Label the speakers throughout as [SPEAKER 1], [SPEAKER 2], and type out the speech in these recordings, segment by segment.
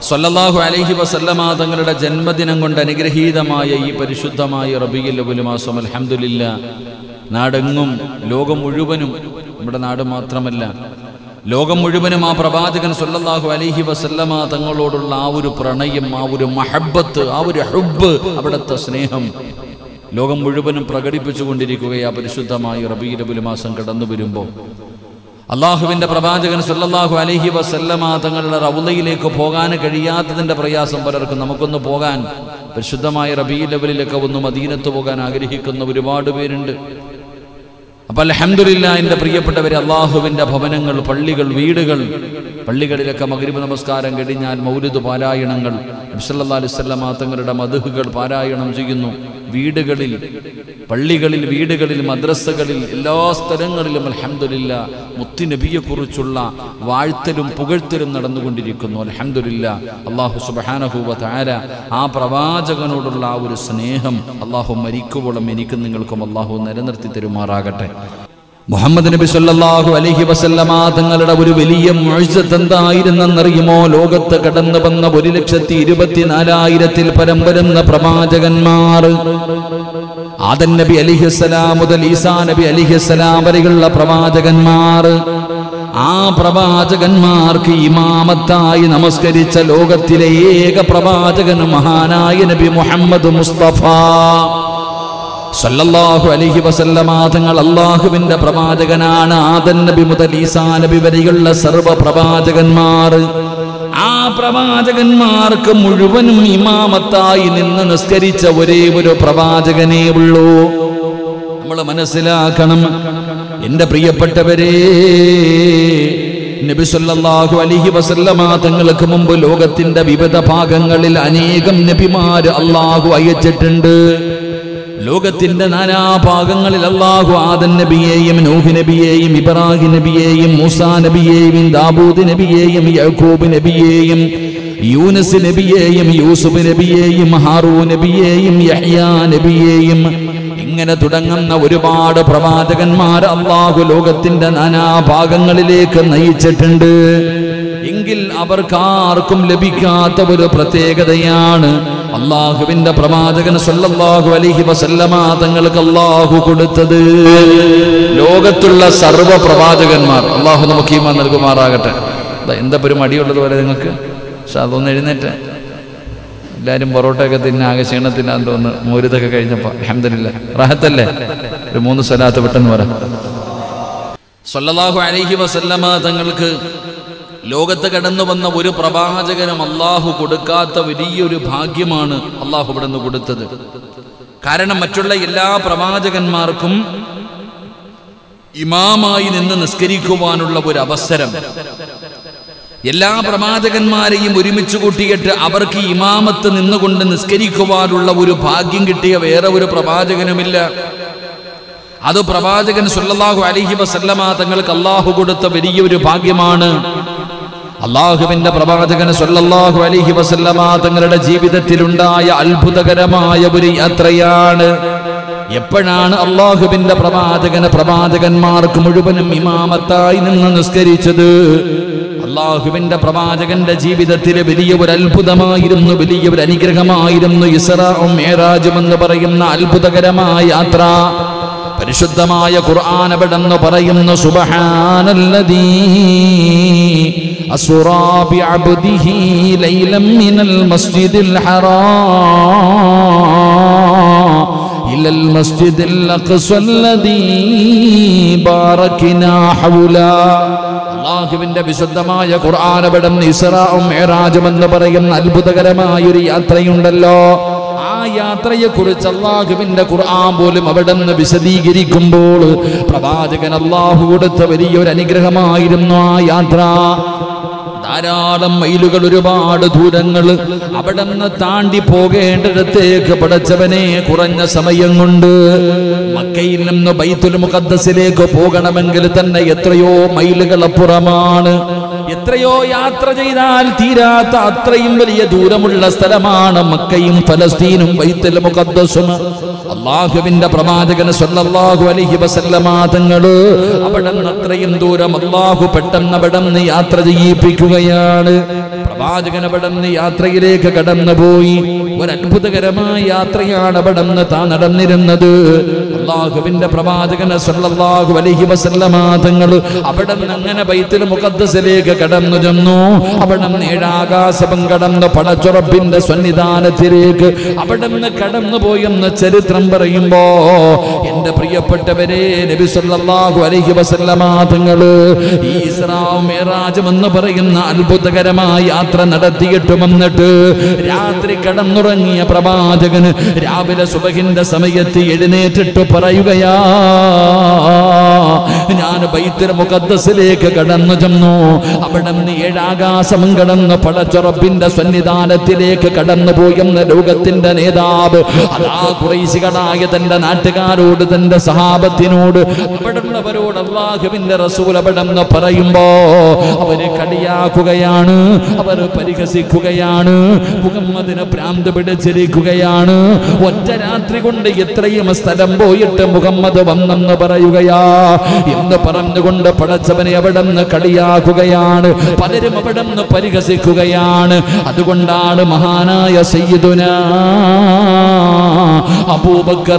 [SPEAKER 1] സല്ലല്ലാഹു അലൈഹി വസല്ലമ തങ്ങളുടെ ജന്മദിനം കൊണ്ട് അനുഗ്രഹീതമായ ഈ പരിശുദ്ധമായ റബിയിൽ അവലു മാസം അൽഹംദുലില്ല നാടെങ്ങും ലോകം മുഴുവനും നമ്മുടെ നാട് മാത്രമല്ല ലോകം മുഴുവനും ആ പ്രവാചകൻ സല്ലല്ലാഹു അലൈഹി വസല്ലമ തങ്ങളോടുള്ള ആ ഒരു പ്രണയം ആ ഒരു മഹബത്ത് ആ ഒരു ഹുബ് അവിടുത്തെ സ്നേഹം ലോകം മുഴുവനും പ്രകടിപ്പിച്ചുകൊണ്ടിരിക്കുകയാ പരിശുദ്ധമായ റബീൽ അവലു മാസം കടന്നു വരുമ്പോൾ അള്ളാഹുവിന്റെ പ്രവാചകൻ സല്ലല്ലാഹു അലൈഹി വസല്ലമ തങ്ങളുടെ റൗലയിലേക്ക് പോകാൻ കഴിയാത്തതിന്റെ പ്രയാസം പലർക്കും നമുക്കൊന്ന് പോകാൻ പരിശുദ്ധമായ റബീ ലെവലിലൊക്കെ ഒന്ന് മദീനത്ത് പോകാൻ ആഗ്രഹിക്കുന്ന ഒരുപാട് പേരുണ്ട് അപ്പൊ അലഹമില്ല എൻ്റെ പ്രിയപ്പെട്ടവരെ അള്ളാഹുവിന്റെ ഭവനങ്ങൾ പള്ളികൾ വീടുകൾ പള്ളികളിലൊക്കെ മകരിബ് നമസ്കാരം കഴിഞ്ഞാൽ മൗലിദ് പാരായണങ്ങൾ നബ്സല്ലാ അലിസ്വല്ലാ തങ്ങളുടെ മധുഹുകൾ പാരായണം ചെയ്യുന്നു വീടുകളിൽ പള്ളികളിൽ വീടുകളിൽ മദ്രസകളിൽ എല്ലാ സ്ഥലങ്ങളിലും അലഹമില്ല മുത്തുനബിയെക്കുറിച്ചുള്ള വാഴ്ത്തലും പുകഴ്ത്തലും നടന്നുകൊണ്ടിരിക്കുന്നു അലഹമില്ല അള്ളാഹു സുബാനഹൂവ താര ആ പ്രവാചകനോടുള്ള ആ ഒരു സ്നേഹം അള്ളാഹു മരിക്കുവോളം എനിക്കും നിങ്ങൾക്കും അള്ളാഹു നിലനിർത്തി തരുമാറാകട്ടെ മുഹമ്മദ് നബി സല്ലല്ലാഹു അലൈഹി വസല്ലമ തങ്ങളുടെ ഒരു വലിയ മുഅ്ജിസത്ത് എന്തായിരുന്നെന്നറിയുമോ ലോകത്ത് കടന്നു വന്ന ഒരു ലക്ഷത്തി ഇരുപത്തിനാലായിരത്തിൽ പരം വരുന്ന പ്രവാചകന്മാർ ആദൻ നബി അലിഹിസ്സലാം മുതൽ ഈസാ നബി അലിഹിസ്സലാം വരെയുള്ള പ്രവാചകന്മാർ ആ പ്രവാചകന്മാർക്ക് ഇമാമത്തായി നമസ്കരിച്ച ലോകത്തിലെ ഏക പ്രവാചകൻ മഹാനായ നബി മുഹമ്മദ് മുസ്തഫ സല്ലല്ലാഹു അലൈഹി വസല്ലമ തങ്ങൾ അള്ളാഹുവിന്റെ പ്രവാചകനാണ് ആദൻ നബി മുതൽ ഈസാ നബി വരെയുള്ള സർവ്വ പ്രവാചകന്മാർ ആ പ്രവാചകന്മാർക്ക് മുഴുവനും ഇമാമത്തായി നിന്ന് നിസ്കരിച്ച ഒരേ ഒരു പ്രവാചകനേ ഉള്ളൂ നമ്മൾ മനസ്സിലാക്കണം എൻ്റെ പ്രിയപ്പെട്ടവരെ നബി സല്ലല്ലാഹു അലൈഹി വസല്ലമ തങ്ങൾക്ക് മുമ്പ് ലോകത്തിന്റെ വിവിധ ഭാഗങ്ങളിൽ അനേകം നബിമാര് അള്ളാഹു അയച്ചിട്ടുണ്ട് ലോകത്തിന്റെ നാനാഭാഗങ്ങളിൽ അള്ളാഹു ആദൻ നബിയെയും നൂഹ് നബിയെയും ഇബ്രാഹിം നബിയെയും മൂസാ നബിയെയും ദാബൂദ് നബിയെയും യഹൂബ് നബിയെയും യൂനസ് നബിയെയും യൂസുഫ് നബിയെയും ഹാറൂ നബിയെയും യഹ്യാ നബിയെയും ഇങ്ങനെ തുടങ്ങുന്ന ഒരുപാട് പ്രവാചകന്മാർ അള്ളാഹു ലോകത്തിന്റെ നാനാഭാഗങ്ങളിലേക്ക് നയിച്ചിട്ടുണ്ട് എങ്കിൽ അവർക്കാർക്കും ലഭിക്കാത്ത ഒരു പ്രത്യേകതയാണ് അള്ളാഹുവിന്റെ പ്രവാചകൻ സല്ലല്ലാഹു അലൈഹി വസല്ലമ തങ്ങൾക്ക് അള്ളാഹു കൊടുത്തത് ലോകത്തുള്ള സർവ്വ പ്രവാചകന്മാർ അള്ളാഹു നമുക്ക് ഈമാൻ നൽകുമാറാകട്ടെ ദാ എന്താ ഒരു മടിയുള്ളത് പോലെ നിങ്ങൾക്ക് പക്ഷെ അതൊന്ന് എഴുന്നേറ്റ് എല്ലാവരും പൊറോട്ടയൊക്കെ തിന്നെ ആകെ ക്ഷീണത്തിനാന്ന് തോന്നുന്നു മോരുതൊക്കെ കഴിഞ്ഞപ്പോൾ അഹമ്മദില്ല റാഹത്തല്ലേ ഒരു മൂന്ന് സ്ഥലത്ത് പെട്ടെന്ന് പറ സല്ലല്ലാഹു അലൈഹി വസല്ലമ തങ്ങൾക്ക് ലോകത്ത് കടന്നു വന്ന ഒരു പ്രവാചകനും അള്ളാഹു കൊടുക്കാത്ത വലിയൊരു ഭാഗ്യമാണ് അള്ളാഹു ഇവിടെ നിന്ന് കൊടുത്തത് കാരണം മറ്റുള്ള എല്ലാ പ്രവാചകന്മാർക്കും ഇമാമായി നിന്ന് നിസ്കരിക്കുവാനുള്ള ഒരു അവസരം എല്ലാ പ്രവാചകന്മാരെയും ഒരുമിച്ച് കൂട്ടിയിട്ട് അവർക്ക് ഇമാമത്ത് നിന്നുകൊണ്ട് നിസ്കരിക്കുവാനുള്ള ഒരു ഭാഗ്യം കിട്ടിയ വേറെ ഒരു പ്രവാചകനുമില്ല അത് പ്രവാചകൻ സല്ലല്ലാഹു അലൈഹി വസല്ലമ തങ്ങൾക്ക് അള്ളാഹു കൊടുത്ത വലിയൊരു ഭാഗ്യമാണ് അള്ളാഹുവിന്റെ പ്രവാചകൻ സല്ലല്ലാഹു അലൈഹി വസല്ലമ തങ്ങളുടെ ജീവിതത്തിലുണ്ടായ അത്ഭുതകരമായ ഒരു യാത്രയാണ് എപ്പോഴാണ് അള്ളാഹുവിന്റെ പ്രവാചകന് പ്രവാചകന്മാർക്ക് മുഴുവനും ഇമാമത്തായി നിന്ന് നിസ്കരിച്ചത് അള്ളാഹുവിന്റെ പ്രവാചകന്റെ ജീവിതത്തിലെ വലിയ ഒരു അത്ഭുതമായിരുന്നു വലിയ ഒരു അനുഗ്രഹമായിരുന്നു ഇസ്രാഉം മേറാജും എന്ന് പറയുന്ന അത്ഭുതകരമായ യാത്ര പരിശുദ്ധമായ ഖുർആൻ അവിടെന്ന് പറയുന്നു സുബ്ഹാനല്ലദീ അസ്റാ ബിഅബ്ദിഹി ലൈലം മിനൽ മസ്ജിദിൽ ഹറാം إلى المسجد الأقصى الذي باركنا حوله അള്ളാഹുവിന്റെ വിശുദ്ധമായ ഖുർആൻ അവിടം ഇസ്രാഉം മേറാജും എന്ന് പറയുന്ന അത്ഭുതകരമായ ഒരു യാത്രയുണ്ടല്ലോ ആ യാത്രയെ കുറിച്ച് അള്ളാഹുവിന്റെ ഖുർആൻ പോലും അവിടെ നിന്ന് വിശദീകരിക്കുമ്പോൾ പ്രവാചകൻ അള്ളാഹു കൊടുത്ത വലിയൊരു അനുഗ്രഹമായിരുന്നു ആ യാത്ര ധാരാളം മൈലുകൾ ഒരുപാട് ദൂരങ്ങൾ അവിടെ നിന്ന് താണ്ടി പോകേണ്ടിടത്തേക്ക് പടച്ചവനെ കുറഞ്ഞ സമയം കൊണ്ട് മക്കയിൽ നിന്ന് ബൈത്തുൽ മുഖദ്ദസിലേക്ക് പോകണമെങ്കിൽ തന്നെ എത്രയോ മൈലുകൾ അപ്പുറമാണ് എത്രയോ യാത്ര ചെയ്താൽ തീരാത്ത അത്രയും വലിയ ദൂരമുള്ള സ്ഥലമാണ് മക്കയും ഫലസ്തീനും ബൈത്തുൽ മുഖദ്ദസും അള്ളാഹുവിന്റെ പ്രവാചകൻ സല്ലല്ലാഹു അലൈഹി വസല്ലമ തങ്ങള് അവിടെ നിന്ന് അത്രയും ദൂരം അള്ളാഹു പെട്ടെന്ന് അവിടെ നിന്ന് യാത്ര ചെയ്യിപ്പിക്കുകയാണ് പറയുകയാണ് പ്രവാചകൻ അവിടുന്ന് യാത്രയിലേക്ക് കടന്നുപോയി ഒരു അത്ഭുതകരമായ യാത്രയാണ് അവിടുന്ന് താൻ നടന്നിരുന്നത് അള്ളാഹുവിന്റെ പ്രവാചകന് സല്ലല്ലാഹു അലൈഹി വസല്ലമ തങ്ങൾ അവിടുന്ന് അങ്ങനെ ബൈത്തുൽ മുഖദ്ദസിലേക്ക് കടന്നു ചെന്നു അവിടുന്ന് ഏഴാകാശം കടന്ന് പടച്ചുറപ്പിന്റെ സന്നിധാനത്തിലേക്ക് അവിടുന്ന് കടന്നുപോയെന്ന് ചരിത്രം പറയുമ്പോ എന്റെ പ്രിയപ്പെട്ടവരെ നബി സല്ലല്ലാഹു അലൈഹി വസല്ലമ തങ്ങൾ ഈ ഇസ്രാവും മിഅ്റാജും എന്ന് പറയുന്ന അത്ഭുതകരമായ യാത്ര നടത്തിയിട്ട് വന്നിട്ട് രാത്രി കടന്നുറങ്ങിയ പ്രവാചകന് രാവിലെ സുബഹിന്റെ സമയത്ത് എഴുന്നേറ്റിട്ട് പറയുകയാ ഞാൻ ബൈത്തുൽ മുഖദ്ദസിലേക്ക് കടന്നു ചെന്നു അവിടെ നിന്ന് ഏഴാകാശം കടന്ന് പടച്ചുറപ്പിന്റെ സന്നിധാനത്തിലേക്ക് കടന്നു പോയെന്ന ലോകത്തിന്റെ നേതാവ് അതാ കുറേശികളായ തന്റെ നാട്ടുകാരോട് തന്റെ സഹാബത്തിനോട് അവിടുള്ളവരോട് അള്ളാഹുവിന്റെ റസൂൽ അവിടെ നിന്ന് പറയുമ്പോ അവര് കളിയാക്കുകയാണ് അവർ പരിഹസിക്കുകയാണ് മുഹമ്മദിന് ഭ്രാന്ത് പിടിച്ചിരിക്കുകയാണ് ഒറ്റ രാത്രി കൊണ്ട് എത്രയും സ്ഥലം പോയിട്ട് മുഹമ്മദ് വന്നെന്ന് പറയുകയാ എന്ന് പറഞ്ഞുകൊണ്ട് പടച്ചവനെ അവിടെ നിന്ന് കളിയാക്കുകയാണ് പലരും അവിടെ നിന്ന് പരിഹസിക്കുകയാണ് അതുകൊണ്ടാണ് മഹാനായ സയ്യിദുന അബൂബക്കർ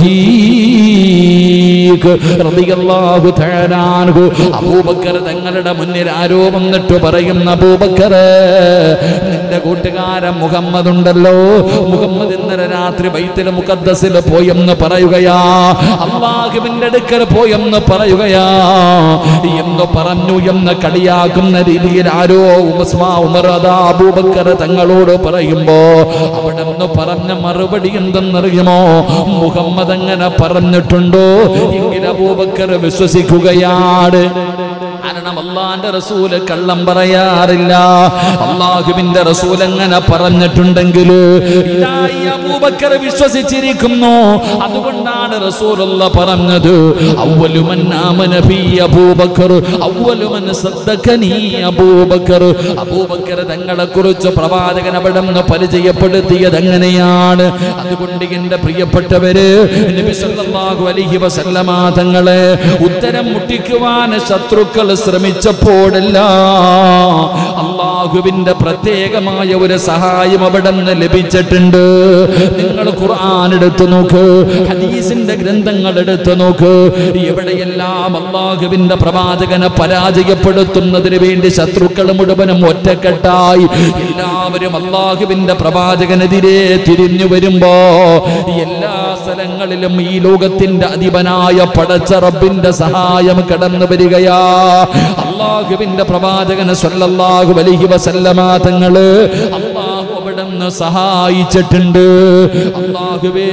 [SPEAKER 1] സുദ്ദീഖ് റളിയല്ലാഹു തആല അൻഹു അബൂബക്കർ തങ്ങളുടെ മുന്നിൽ ആരോ വന്നിട്ട് പറയുന്ന അബൂബക്കർ നിന്റെ കൂട്ടുകാരൻ മുഹമ്മദ് ഉണ്ടല്ലോ മുഹമ്മദ് ഇന്നലെ രാത്രി ബൈത്തുൽ മുഖദ്ദസിൽ പോയെന്ന് പറയുകയാ അള്ളാഹുവിന്റെ അടുക്കൽ പോയെന്ന് പറയുകയാ എന്ന് പറഞ്ഞു എന്ന് കളിയാക്കുന്ന രീതിയിൽ ആരോ ഉമസ്മാ ഉമർ അതാ അബൂബക്കർ തങ്ങളോട് പറയുമ്പോ അവിടെ നിന്ന് പറഞ്ഞ മറുപടി എന്തെന്നറിയുമോ മുഹമ്മദ് അങ്ങനെ പറഞ്ഞിട്ടുണ്ടോ എങ്കിൽ അബൂബക്കർ വിശ്വസിക്കുകയാണ് കാരണം അള്ളാന്റെ റസൂല് കള്ളം പറയാറില്ല അള്ളാഹുവിന്റെ റസൂൽ അങ്ങനെ പറഞ്ഞിട്ടുണ്ടെങ്കിൽ ഇതായി അബൂബക്കർ വിശ്വസിച്ചിരിക്കുന്നു അതുകൊണ്ടാണ് റസൂലുള്ള പറഞ്ഞത് അവലുമൻ ആമന ബി അബൂബക്കർ അവലുമൻ സദ്ദഖനി അബൂബക്കർ അബൂബക്കർ തങ്ങളെ കുറിച്ച് പ്രവാചകൻ അവിടെ നിന്ന് പരിചയപ്പെടുത്തിയത് എങ്ങനെയാണ് അതുകൊണ്ട് എന്റെ പ്രിയപ്പെട്ടവര് നബി സല്ലല്ലാഹു അലൈഹി വസല്ലമ തങ്ങളെ ഉത്തരം മുട്ടിക്കുവാൻ ശത്രുക്കൾ ശ്രമിച്ചപ്പോഴല്ല അള്ളാഹുവിന്റെ പ്രത്യേകമായ ഒരു സഹായം അവിടെ നിന്ന് ലഭിച്ചിട്ടുണ്ട് നിങ്ങൾ ഖുർആൻ എടുത്തു നോക്ക് ഹദീസിന്റെ ഗ്രന്ഥങ്ങൾ എടുത്തു നോക്ക് എവിടെയെല്ലാം അള്ളാഹുവിന്റെ പ്രവാചകനെ പരാജയപ്പെടുത്തുന്നതിന് വേണ്ടി ശത്രുക്കൾ മുഴുവനും ഒറ്റക്കെട്ടായി എല്ലാവരും അള്ളാഹുവിന്റെ പ്രവാചകനെതിരെ തിരിഞ്ഞു വരുമ്പോ എല്ലാ സ്ഥലങ്ങളിലും ഈ ലോകത്തിന്റെ അധിപനായ പടച്ച റബ്ബിന്റെ സഹായം കടന്നു വരികയാ അള്ളാഹുവിന്റെ പ്രവാചകന് സ്വല്ലല്ലാഹു അലൈഹി വസല്ലമ തങ്ങള് അള്ളാഹു അവിടെ നിന്ന് സഹായിച്ചിട്ടുണ്ട് അള്ളാഹുവേ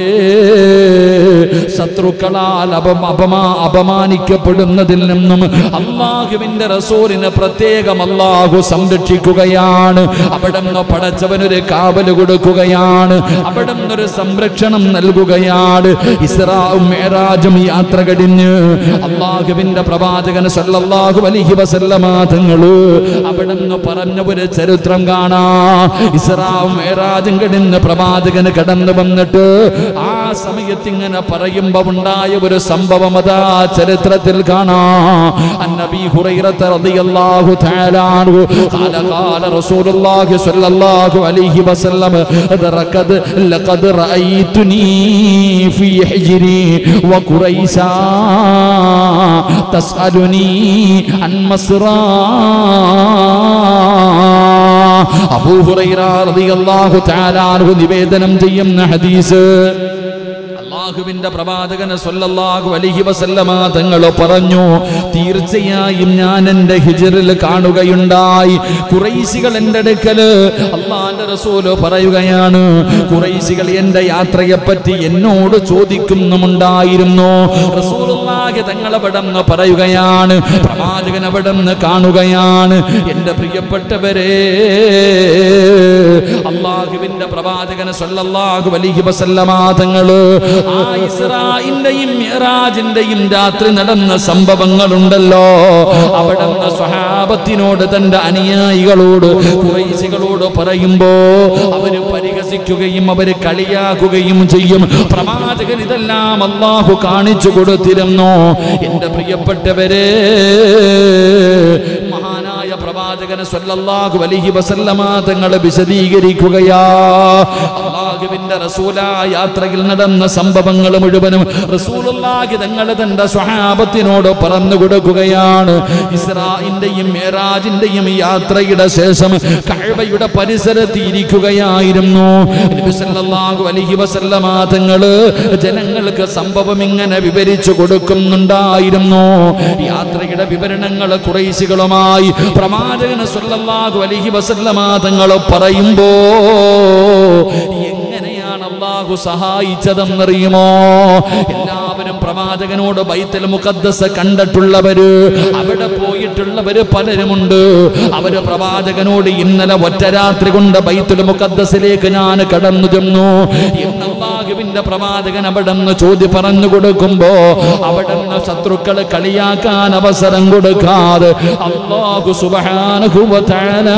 [SPEAKER 1] ശത്രുക്കളാൽ അപമ അപമാ അപമാനിക്കപ്പെടുന്നതിൽ നിന്നും അള്ളാഹുവിന്റെ റസൂലിന് പ്രത്യേകം അള്ളാഹു സംരക്ഷിക്കുകയാണ് അവിടെ നിന്ന് പടച്ചവനൊരു കാവല് കൊടുക്കുകയാണ് അവിടെ നിന്നൊരു സംരക്ഷണം നൽകുകയാണ് ഇസ്രാവും മേറാജും യാത്ര കഴിഞ്ഞ് അള്ളാഹുവിന്റെ പ്രവാചകൻ സല്ലല്ലാഹു അലൈഹി വസല്ലമ തങ്ങള് അവിടെ നിന്ന് പറഞ്ഞ ഒരു ചരിത്രം കാണാ ഇസ്രാവും മേറാജും കഴിഞ്ഞ് പ്രവാചകന് കടന്നു വന്നിട്ട് ആ സമയത്ത് ഇങ്ങനെ പറയുമ്പോ ഉണ്ടായ ഒരു സംഭവം അതാ ചരിത്രത്തിൽ കാണാ അന്നബി ഹുറൈറത്ത് റളിയല്ലാഹു തആല അൻഹു ഖാല ഖാല റസൂലുള്ളാഹി സ്വല്ലല്ലാഹു അലൈഹി വസല്ലം റഖദ് ലഖദ് റഅയ്തുനി ഫീ ഹിജ്രി വഖുറൈശാ തസ്അലുനി അൻ മസ്റാ അബൂ ഹുറൈറ റളിയല്ലാഹു തആല അൻഹു നിവേദനം ചെയ്യുന്ന ഹദീസ് അള്ളാഹുവിന്റെ പ്രവാചകന് സല്ലല്ലാഹു അലൈഹി വസല്ലമ തങ്ങൾ പറഞ്ഞു തീർച്ചയായും ഞാൻ എൻ്റെ ഹിജറിൽ കാണുകയുണ്ടായി കുറൈശികൾ എൻ്റെ അടുക്കല് അള്ളാന്റെ റസൂല് പറയുകയാണ് കുറൈശികൾ എൻ്റെ യാത്രയെപ്പറ്റി എന്നോട് ചോദിക്കുന്നുമുണ്ടായിരുന്നു റസൂലുള്ളാഹി തങ്ങൾ അവിടെ നിന്ന് പറയുകയാണ് പ്രവാചകൻ അവിടെ നിന്ന് കാണുകയാണ് എൻ്റെ പ്രിയപ്പെട്ടവരെ അള്ളാഹുവിന്റെ പ്രവാചകന് സല്ലല്ലാഹു അലൈഹി വസല്ലമ തങ്ങള് ആ ഇസ്രായിന്റെയും മിഅ്റാജിന്റെയും രാത്രി നടന്ന സംഭവങ്ങളുണ്ടല്ലോ അവിടെ നിന്ന് സ്വഹാബത്തിനോട് തന്റെ അനുയായികളോട് കുറൈശികളോട് പറയുമ്പോ അവര് പരിഹസിക്കുകയും അവര് കളിയാക്കുകയും ചെയ്യും പ്രവാചകൻ ഇതെല്ലാം അള്ളാഹു കാണിച്ചു കൊടുത്തിരുന്നു എന്റെ പ്രിയപ്പെട്ടവരെ മഹാനായ പ്രവാ പ്രവാചകന് സ്വല്ലല്ലാഹു അലൈഹി വസല്ലമ തങ്ങൾ വിശദീകരിക്കുകയാ അള്ളാഹുവിന്റെ റസൂല യാത്രയിൽ നടന്ന സംഭവങ്ങൾ മുഴുവനും റസൂലുള്ളാഹി തങ്ങൾ തന്റെ സ്വഹാബത്തിനോട് പറഞ്ഞു കൊടുക്കുകയാണ് ഇസ്രായിന്റെയും മേറാജിന്റെയും യാത്രയുടെ ശേഷം കഅബയുടെ പരിസരത്ത് ഇരിക്കുകയായിരുന്നു നബി സല്ലല്ലാഹു അലൈഹി വസല്ലമ തങ്ങള് ജനങ്ങൾക്ക് സംഭവം ഇങ്ങനെ വിവരിച്ചു കൊടുക്കുന്നുണ്ടായിരുന്നു യാത്രയുടെ വിവരണങ്ങൾ കുറേശികളുമായി പ്രവാചകന് സല്ലല്ലാഹു അലൈഹി വസല്ലമ തങ്ങൾ പറയുമ്പോ എങ്ങനെയാണ് അള്ളാഹു സഹായിച്ചതെന്നറിയുമോ എല്ലാവരും പ്രവാചകനോട് ബൈത്തൽ മുഖദ്ദസ് കണ്ടിട്ടുള്ളവര് അവിടെ പോയിട്ടുള്ളവര് പലരുമുണ്ട് അവര് പ്രവാചകനോട് ഇന്നലെ ഒറ്റ രാത്രി കൊണ്ട് ബൈത്തുൽ മുഖദ്ദസിലേക്ക് ഞാൻ കടന്നു ചെന്നു ഇന്ന് അള്ളാഹുവിന്റെ പ്രവാചകൻ അവിടെ നിന്ന് ചോദ്യം പറഞ്ഞു കൊടുക്കുമ്പോ അവിടെ നിന്ന് ശത്രുക്കളെ കളിയാക്കാൻ അവസരം കൊടുക്കാതെ അള്ളാഹു സുബ്ഹാനഹു വ തആല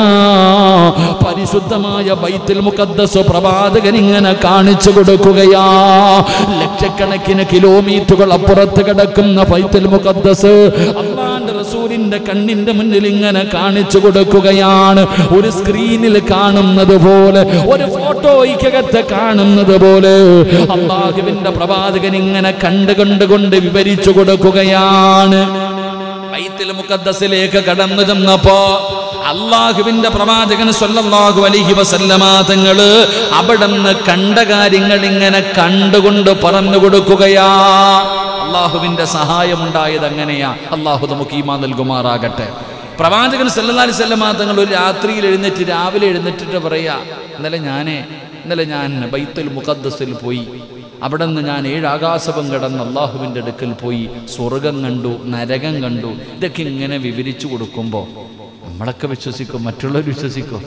[SPEAKER 1] പരിശുദ്ധമായ ബൈത്തുൽ മുഖദ്ദസ് പ്രവാചകൻ ഇങ്ങനെ കാണിച്ചു കൊടുക്കുകയാ ലക്ഷക്കണക്കിന് കിലോമീറ്ററുകൾ അപ്പുറത്ത് കിടക്കുന്ന ബൈത്തുൽ മുഖദ്ദസ് അള്ളാന്റെ റസൂലിന്റെ കണ്ണിന്റെ മുന്നിൽ ഇങ്ങനെ കാണിച്ചു കൊടുക്കുകയാണ് ഒരു സ്ക്രീനിൽ കാണുന്നത് പോലെ ഒരു ഫോട്ടോയ്ക്കകത്ത് കാണുന്നത് പോലെ അള്ളാഹുവിന്റെ പ്രവാചകൻ ഇങ്ങനെ കണ്ട് കണ്ടുകൊണ്ട് വിവരിച്ചു കൊടുക്കുകയാണ് ബൈത്തുൽ മുഖദ്ദസിലേക്ക് കടന്നു ചെന്നപ്പോ അള്ളാഹുവിന്റെ പ്രവാചകൻ സ്വല്ലല്ലാഹു അലൈഹി വസല്ലമ തങ്ങള് അവിടുന്ന് കണ്ട കാര്യങ്ങൾ ഇങ്ങനെ കണ്ടുകൊണ്ട് പറഞ്ഞു കൊടുക്കുകയാ അള്ളാഹുവിന്റെ സഹായം ഉണ്ടായത് അങ്ങനെയാ അള്ളാഹു നമുക്ക് ഈമാ നൽകുമാറാകട്ടെ പ്രവാചകൻ സല്ലല്ലാഹു അലൈഹി വസല്ലമ തങ്ങൾ ഒരു രാത്രിയിൽ എഴുന്നേറ്റ് രാവിലെ എഴുന്നേറ്റിട്ട് പറയാ ഇന്നലെ ഞാനേ ഇന്നലെ ഞാൻ ബൈത്തുൽ മുഖദ്ദസിൽ പോയി അവിടെ നിന്ന് ഞാൻ ഏഴ് ആകാശവും കടന്ന് അള്ളാഹുവിൻ്റെ അടുക്കൽ പോയി സ്വർഗം കണ്ടു നരകം കണ്ടു ഇതൊക്കെ ഇങ്ങനെ വിവരിച്ചു കൊടുക്കുമ്പോൾ നമ്മളൊക്കെ വിശ്വസിക്കും മറ്റുള്ളവർ വിശ്വസിക്കും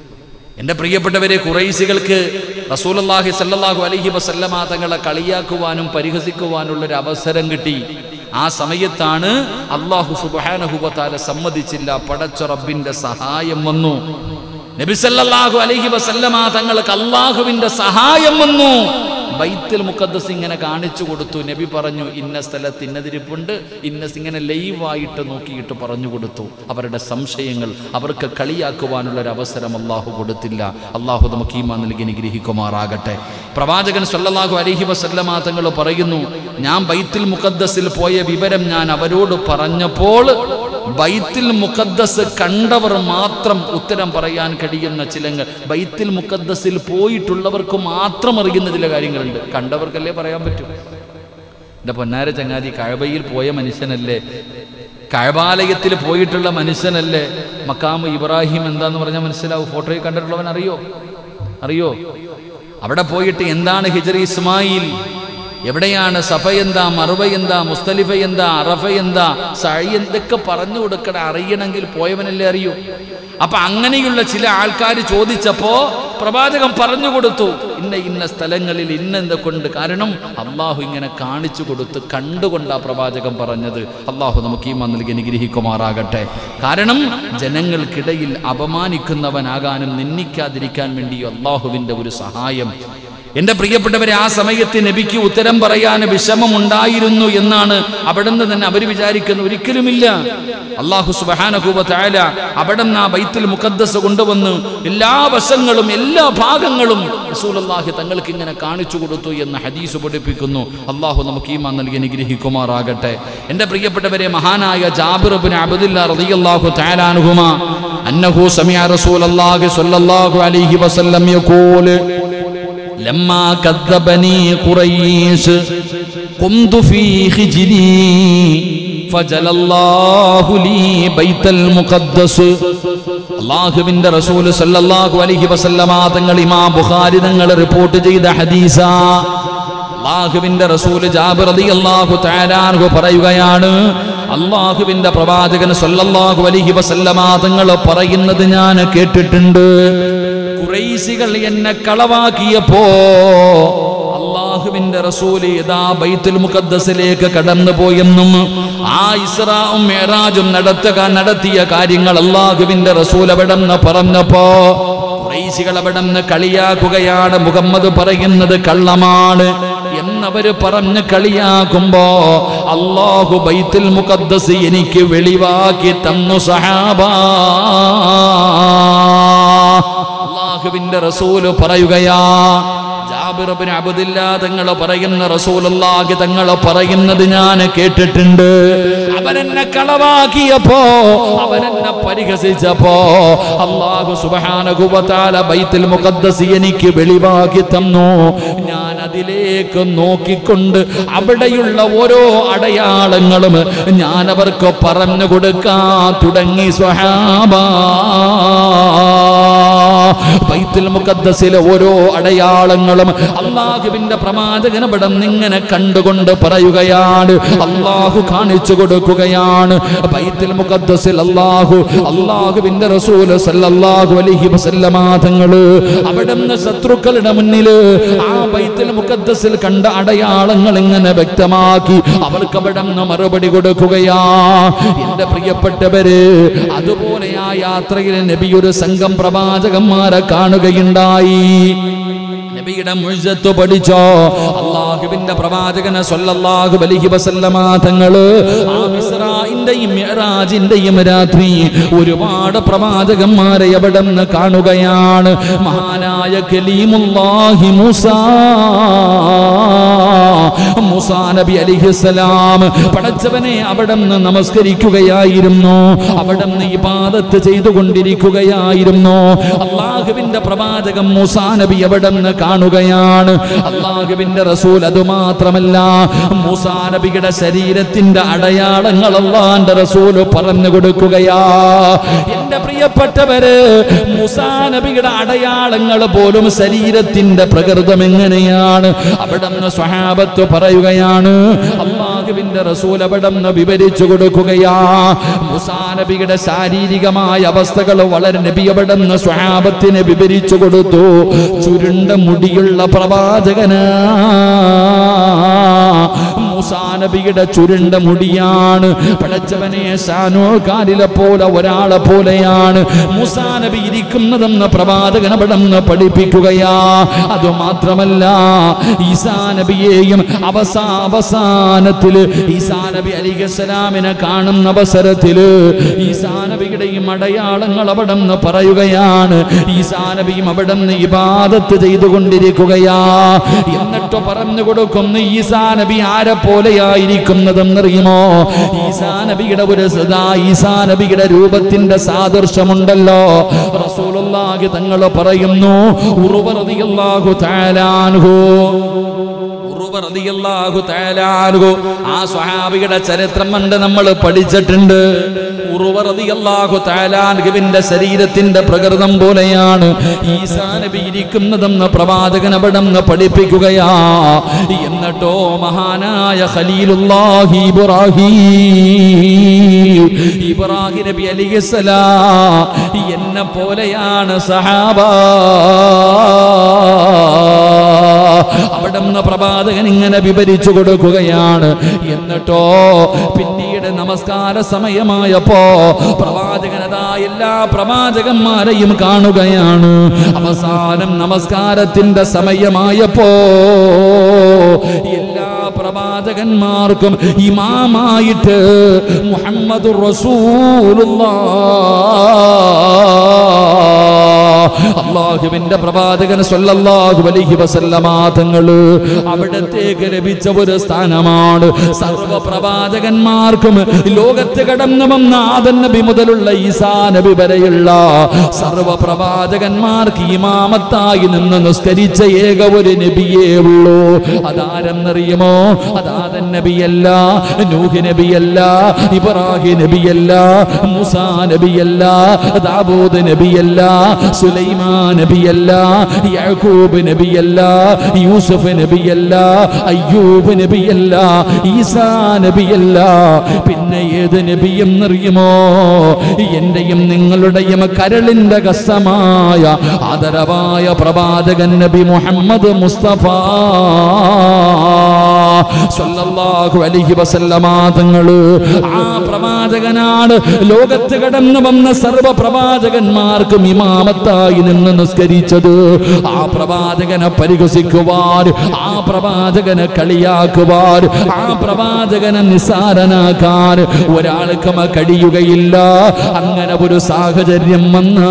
[SPEAKER 1] എൻ്റെ പ്രിയപ്പെട്ടവരെ കുറൈശികൾക്ക് റസൂലല്ലാഹി സല്ലല്ലാഹു അലൈഹി വസല്ലമ തങ്ങളെ കളിയാക്കുവാനും പരിഹസിക്കുവാനുള്ള ഒരു അവസരം കിട്ടി ആ സമയത്താണ് അള്ളാഹു സുബാനഹുബത്താല സമ്മതിച്ചില്ല പടച്ച റബ്ബിന്റെ സഹായം വന്നു നബി സല്ലല്ലാഹു അലൈഹി വസല്ലമ തങ്ങൾക്ക് അള്ളാഹുവിന്റെ സഹായം വന്നു ബൈത്തുൽ മുഖദ്ദസ് ഇങ്ങനെ കാണിച്ചു കൊടുത്തു നബി പറഞ്ഞു ഇന്ന സ്ഥലത്ത് ഇന്നതിരിപ്പുണ്ട് ഇന്ന ഇങ്ങനെ ലൈവായിട്ട് നോക്കിയിട്ട് പറഞ്ഞു കൊടുത്തു അവരുടെ സംശയങ്ങൾ അവർക്ക് കളിയാക്കുവാനുള്ള ഒരു അവസരം അള്ളാഹു കൊടുത്തില്ല അള്ളാഹു നമുക്ക് ഈമാ നൽകി നിഗ്രഹിക്കുമാറാകട്ടെ പ്രവാചകൻ സല്ലല്ലാഹു അലൈഹി വസല്ലമ തങ്ങൾ പറയുന്നു ഞാൻ ബൈത്തുൽ മുഖദ്ദസിൽ പോയ വിവരം ഞാൻ അവരോട് പറഞ്ഞപ്പോൾ ബൈത്തിൽ മുഖദ്ദസ് കണ്ടവർ മാത്രം ഉത്തരം പറയാൻ കഴിയുന്ന ചിലങ്ങൾ ബൈത്തിൽ മുഖദ്ദസിൽ പോയിട്ടുള്ളവർക്ക് മാത്രം അറിയുന്ന ചില കാര്യങ്ങളുണ്ട് കണ്ടവർക്കല്ലേ പറയാൻ പറ്റൂ എൻ്റെ പൊന്നാര ചങ്ങാതി കഴബയിൽ പോയ മനുഷ്യനല്ലേ കഴബാലയത്തിൽ പോയിട്ടുള്ള മനുഷ്യനല്ലേ മക്കാമ് ഇബ്രാഹിം എന്താന്ന് പറഞ്ഞാൽ മനസ്സിലാവും ഫോട്ടോയിൽ കണ്ടിട്ടുള്ളവൻ അറിയോ അറിയോ അവിടെ പോയിട്ട് എന്താണ് ഹിജർ ഇസ്മായിൽ എവിടെയാണ് സഫ എന്താ മറുവ എന്താ മുസ്തലിഫ എന്താ അറഫ എന്താ സഴി എന്തൊക്കെ പറഞ്ഞു കൊടുക്കണ അറിയണമെങ്കിൽ പോയവനല്ലേ അറിയൂ അപ്പൊ അങ്ങനെയുള്ള ചില ആൾക്കാർ ചോദിച്ചപ്പോ പ്രവാചകൻ പറഞ്ഞു കൊടുത്തു ഇന്ന ഇന്ന സ്ഥലങ്ങളിൽ ഇന്നെന്തൊക്കെ ഉണ്ട് കാരണം അള്ളാഹു ഇങ്ങനെ കാണിച്ചു കൊടുത്ത് കണ്ടുകൊണ്ടാ പ്രവാചകൻ പറഞ്ഞത് അള്ളാഹു നമുക്ക് ഈ നൽകി അനുഗ്രഹിക്കുമാറാകട്ടെ കാരണം ജനങ്ങൾക്കിടയിൽ അപമാനിക്കുന്നവനാകാനും നിന്ദിക്കാതിരിക്കാൻ വേണ്ടി അള്ളാഹുവിന്റെ ഒരു സഹായം എന്റെ പ്രിയപ്പെട്ടവരെ ആ സമയത്ത് നബിക്ക് ഉത്തരം പറയാൻ വിഷമമുണ്ടായിരുന്നു എന്നാണ് അവിടുന്ന് തന്നെ അവർ വിചാരിക്കുന്നു ഒരിക്കലുമില്ല അള്ളാഹു സുബാനഹൂബ തായാല അവിടുന്ന് ആ ബൈത്തുൽ മുഖദ്ദസ് കൊണ്ടുവന്ന് എല്ലാ വശങ്ങളും എല്ലാ ഭാഗങ്ങളും റസൂലുള്ളാഹി തങ്ങൾക്ക് ഇങ്ങനെ കാണിച്ചു കൊടുത്തു എന്ന് ഹദീസ് പഠിപ്പിക്കുന്നു അള്ളാഹു നമുക്ക് ഈ നൽകി അനുഗ്രഹിക്കുമാറാകട്ടെ എന്റെ പ്രിയപ്പെട്ടവരെ മഹാനായ ജാബിർ ബിൻ അബ്ദുല്ല റളിയല്ലാഹു തആല അൻഹുമ അന്നഹു സമിഅ റസൂലല്ലാഹി സ്വല്ലല്ലാഹു അലൈഹി വസല്ലം യഖൂൽ لما كذبني قريش قمت في خجلي فجل الله لي بيت المقدس അള്ളാഹുവിന്റെ റസൂൽ സല്ലല്ലാഹു അലൈഹി വസല്ലമ തങ്ങൾ ഇമാം ബുഖാരി തങ്ങൾ റിപ്പോർട്ട് ചെയ്ത ഹദീസ അള്ളാഹുവിന്റെ റസൂൽ ജാബിർ റളിയല്ലാഹു തആല അൻഹു പറയുകയാണ് അള്ളാഹുവിന്റെ പ്രവാചകൻ സല്ലല്ലാഹു അലൈഹി വസല്ലമ തങ്ങൾ പറയുന്നത് ഞാൻ കേട്ടിട്ടുണ്ട് കുറൈശികൾ എന്നെ കളവാക്കിയപ്പോ അള്ളാഹുവിന്റെ റസൂല് യഥാ ബൈത്തുൽ മുഖദ്ദസിലേക്ക് കടന്നു പോയെന്നും ആ ഇസ്രാവും മേറാജും നടത്തുക നടത്തിയ കാര്യങ്ങൾ അള്ളാഹുവിന്റെ റസൂൽ അവിടെ നിന്ന് പറഞ്ഞപ്പോ കുറൈശികൾ അവിടെ നിന്ന് കളിയാക്കുകയാണ് മുഹമ്മദ് പറയുന്നത് കള്ളമാണ് എന്നവര് പറഞ്ഞ് കളിയാക്കുമ്പോ അള്ളാഹു ബൈത്തുൽ മുഖദ്ദസ് എനിക്ക് വെളിവാക്കി തന്നു സഹാബ അള്ളാഹുവിന്റെ റസൂല് പറയുകയാ ജാബിറബിന് അബുദില്ല തങ്ങൾ പറയുന്ന റസൂലുള്ളാഹി തങ്ങൾ പറയുന്നത് ഞാൻ കേട്ടിട്ടുണ്ട് അവനെന്നെ കളവാക്കിയപ്പോ അവനെന്നെ പരിഹസിച്ചപ്പോ അള്ളാഹു സുബ്ഹാനഹു വ തആല ബൈത്തുൽ മുഖദ്ദസ് എനിക്ക് വെളിവാക്കി തന്നു ഞാൻ അതിലേക്ക് നോക്കിക്കൊണ്ട് അവിടെയുള്ള ഓരോ അടയാളങ്ങളും ഞാൻ അവർക്ക് പറഞ്ഞു കൊടുക്കാൻ തുടങ്ങി സ്വഹാബ ബൈത്തുൽ മുഖദ്ദസിലെ ഓരോ അടയാളങ്ങളും അള്ളാഹുവിന്റെ പ്രവാചകൻ ഇവിടെ ഇങ്ങനെ കണ്ടുകൊണ്ട് പറയുകയാണ് അള്ളാഹു കാണിച്ചു കൊടുക്കുകയാണ് ബൈത്തുൽ മുഖദ്ദസിൽ അള്ളാഹു അള്ളാഹുവിന്റെ റസൂൽ സല്ലല്ലാഹു അലൈഹി വസല്ലമ തങ്ങള് അവിടുന്ന് ശത്രുക്കളുടെ മുന്നില് ആ ബൈത്തുൽ മുഖദ്ദസിൽ കണ്ട അടയാളങ്ങൾ ഇങ്ങനെ വ്യക്തമാക്കി അവർക്ക് അവിടെ നിന്ന് മറുപടി കൊടുക്കുകയാ എന്റെ പ്രിയപ്പെട്ടവര് അതുപോലെ ആ യാത്രയിൽ നബി ഒരു സംഘം പ്രവാചകന്മാരെ കാണുകയുണ്ടായി നബിയുടെ മുഴുവത്ത് പഠിച്ചോ അള്ളാഹുവിന്റെ പ്രവാചകന് സല്ലല്ലാഹു അലൈഹി വസല്ലമ തങ്ങള് ആ മിസ്റായിന്റെയും മിഅ്റാജിന്റെയും രാത്രി ഒരുപാട് പ്രവാചകന്മാരെ അവിടെ നിന്ന് കാണുകയാണ് മഹാനായ കലീമുല്ലാഹി മൂസ മൂസാ നബി അലിഹിസലാം പടച്ചവനെ അവിടെ നിന്ന് നമസ്കരിക്കുകയായിരുന്നു അവിടെ നിന്ന് ഇബാദത്ത് ചെയ്തുകൊണ്ടിരിക്കുകയായിരുന്നു അള്ളാഹുവിന്റെ പ്രവാചകൻ മൂസാ നബി അവിടെ നിന്ന് കാണുകയാണ് അള്ളാഹുവിന്റെ റസൂൽ അതുമാത്രമല്ല മൂസാ നബിയുടെ ശരീരത്തിന്റെ അടയാളങ്ങൾ അള്ളാന്റെ റസൂല് പറഞ്ഞു കൊടുക്കുകയാ എന്റെ പ്രിയപ്പെട്ടവര് മൂസാ നബിയുടെ അടയാളങ്ങൾ പോലും ശരീരത്തിന്റെ പ്രകൃതം എങ്ങനെയാണ് അവിടെ നിന്ന് സ്വഹാബത്ത് പറയുകയാണ് അള്ളാഹുവിന്റെ റസൂൽ അവിടെ നിന്ന് വിവരിച്ചു കൊടുക്കുകയാ മൂസാ നബിയുടെ ശാരീരികമായ അവസ്ഥകൾ വളരെ നബി അവിടെ നിന്ന് സ്വഹാബത്തിന് വിവരിച്ചു കൊടുത്തു ചുരുണ്ട മുടിയുള്ള പ്രവാചകനാ മൂസാ നബിയുടെ ചുരുണ്ട മുടിയാണ് പടച്ചവനെ ഷാനോക്കാരിലെ പോലെ ഒരാളെ പോലെയാണ് മൂസാ നബി ഇരിക്കുന്നതെന്ന് പ്രവാചകൻ അവിടെ നിന്ന് പഠിപ്പിക്കുകയാ അത് മാത്രമല്ല ഈസാ നബിയെയും അവസാ അവസാനത്തില് ഈസാ നബി അലിഖലാമിനെ കാണുന്ന അവസരത്തില് ഈസാ നബിയുടെയും അടയാളങ്ങൾ അവിടെ നിന്ന് പറയുകയാണ് ഈസാ നബിയും അവിടെ നിന്ന് ഇബാദത്ത് ചെയ്തുകൊണ്ടിരിക്കുകയാ എന്നിട്ട് പറഞ്ഞു കൊടുക്കുന്നു ഈസാ നബി ആരെ പോലെയായിരിക്കുന്നതെന്നറിയുമോ ഈസാ നബിയുടെ ഒരു സദാ ഈസാ നബിയുടെ രൂപത്തിന്റെ സാദൃശ്യമുണ്ടല്ലോ റസൂലുള്ളാഹി തങ്ങൾ പറയുന്നു ഉറുവ റളിയല്ലാഹു തആല അൻഹു ഉറുവ റളിയല്ലാഹു തആല അൻഹു ആ സ്വഹാബിയുടെ ചരിത്രം കണ്ട് നമ്മൾ പഠിച്ചിട്ടുണ്ട് ഉറുവ റളിയല്ലാഹു തആല അൻഹുവിന്റെ ശരീരത്തിന്റെ പ്രകൃതം പോലെയാണ് ഈസാ നബി ഇരിക്കുന്നതെന്ന് പ്രവാചകൻ അവിടെ നിന്ന് പഠിപ്പിക്കുകയാ എന്നിട്ടോ മഹാനായ ഖലീലുല്ലാഹി ഇബ്രാഹിം ഇബ്രാഹിം നബി അലിഹിസ്സലാം എന്നെ പോലെയാണ് സഹാബ അവിടെ നിന്ന് പ്രവാചകൻ ഇങ്ങനെ വിവരിച്ചു കൊടുക്കുകയാണ് എന്നിട്ടോ പിന്നീട് നമസ്കാര സമയമായപ്പോ പ്രവാചകൻ അതാ എല്ലാ പ്രവാചകന്മാരെയും കാണുകയാണ് അവസാനം നമസ്കാരത്തിന്റെ സമയമായപ്പോ എല്ലാ പ്രവാചകന്മാർക്കും ഇമാമായിട്ട് മുഹമ്മദ് അള്ളാഹുവിന്റെ പ്രവാചകൻ സല്ലല്ലാഹു അലൈഹി വസല്ലമ തങ്ങള് അവിടത്തേക്ക് ലഭിച്ച ഒരു സ്ഥാനമാണ് സർവ പ്രവാചകന്മാർക്കും ലോകത്ത് കടന്നു വന്ന ആദൻ നബി മുതലുള്ള ഈസാ നബി വരെയുള്ള സർവ പ്രവാചകന്മാർക്ക് ഇമാമത്തായി നിന്ന് നിസ്കരിച്ച ഏക ഒരു നബിയേ ഉള്ളൂ അതാരെന്നറിയുമോ അതാദൻ നബിയല്ല നൂഹ് നബിയല്ല ഇബ്രാഹിം നബിയല്ല മുസാ നബിയല്ല ദാവൂദ് നബിയല്ല സുലൈമാൻ നബിയല്ല യാക്കൂബ് നബിയല്ല യൂസുഫ് നബിയല്ല അയ്യൂബ് നബിയല്ല ഈസാ നബിയല്ല പിന്നെ ഏത് നബിയെന്നറിയുമോ എന്റെയും നിങ്ങളുടെയും കരളിന്റെ കസമായ ആദരവായ പ്രവാചകൻ നബി മുഹമ്മദ് മുസ്തഫ സ്വല്ലല്ലാഹു അലൈഹി വസല്ലമ തങ്ങള് ആ പ്രവാചകനാണ് ലോകത്ത് കടന്നു വന്ന സർവ പ്രവാചകന്മാർക്കും ഇമാമത്തായി നിന്ന് നിസ്കരിച്ചത് ആ പ്രവാചകനെ പരിഹസിക്കുവാൻ ആ പ്രവാചകനെ കളിയാക്കുവാൻ ആ പ്രവാചകനെ നിസാരനാക്കാൻ ഒരാൾക്കും കഴിയുകയില്ല അങ്ങനെ ഒരു സാഹചര്യം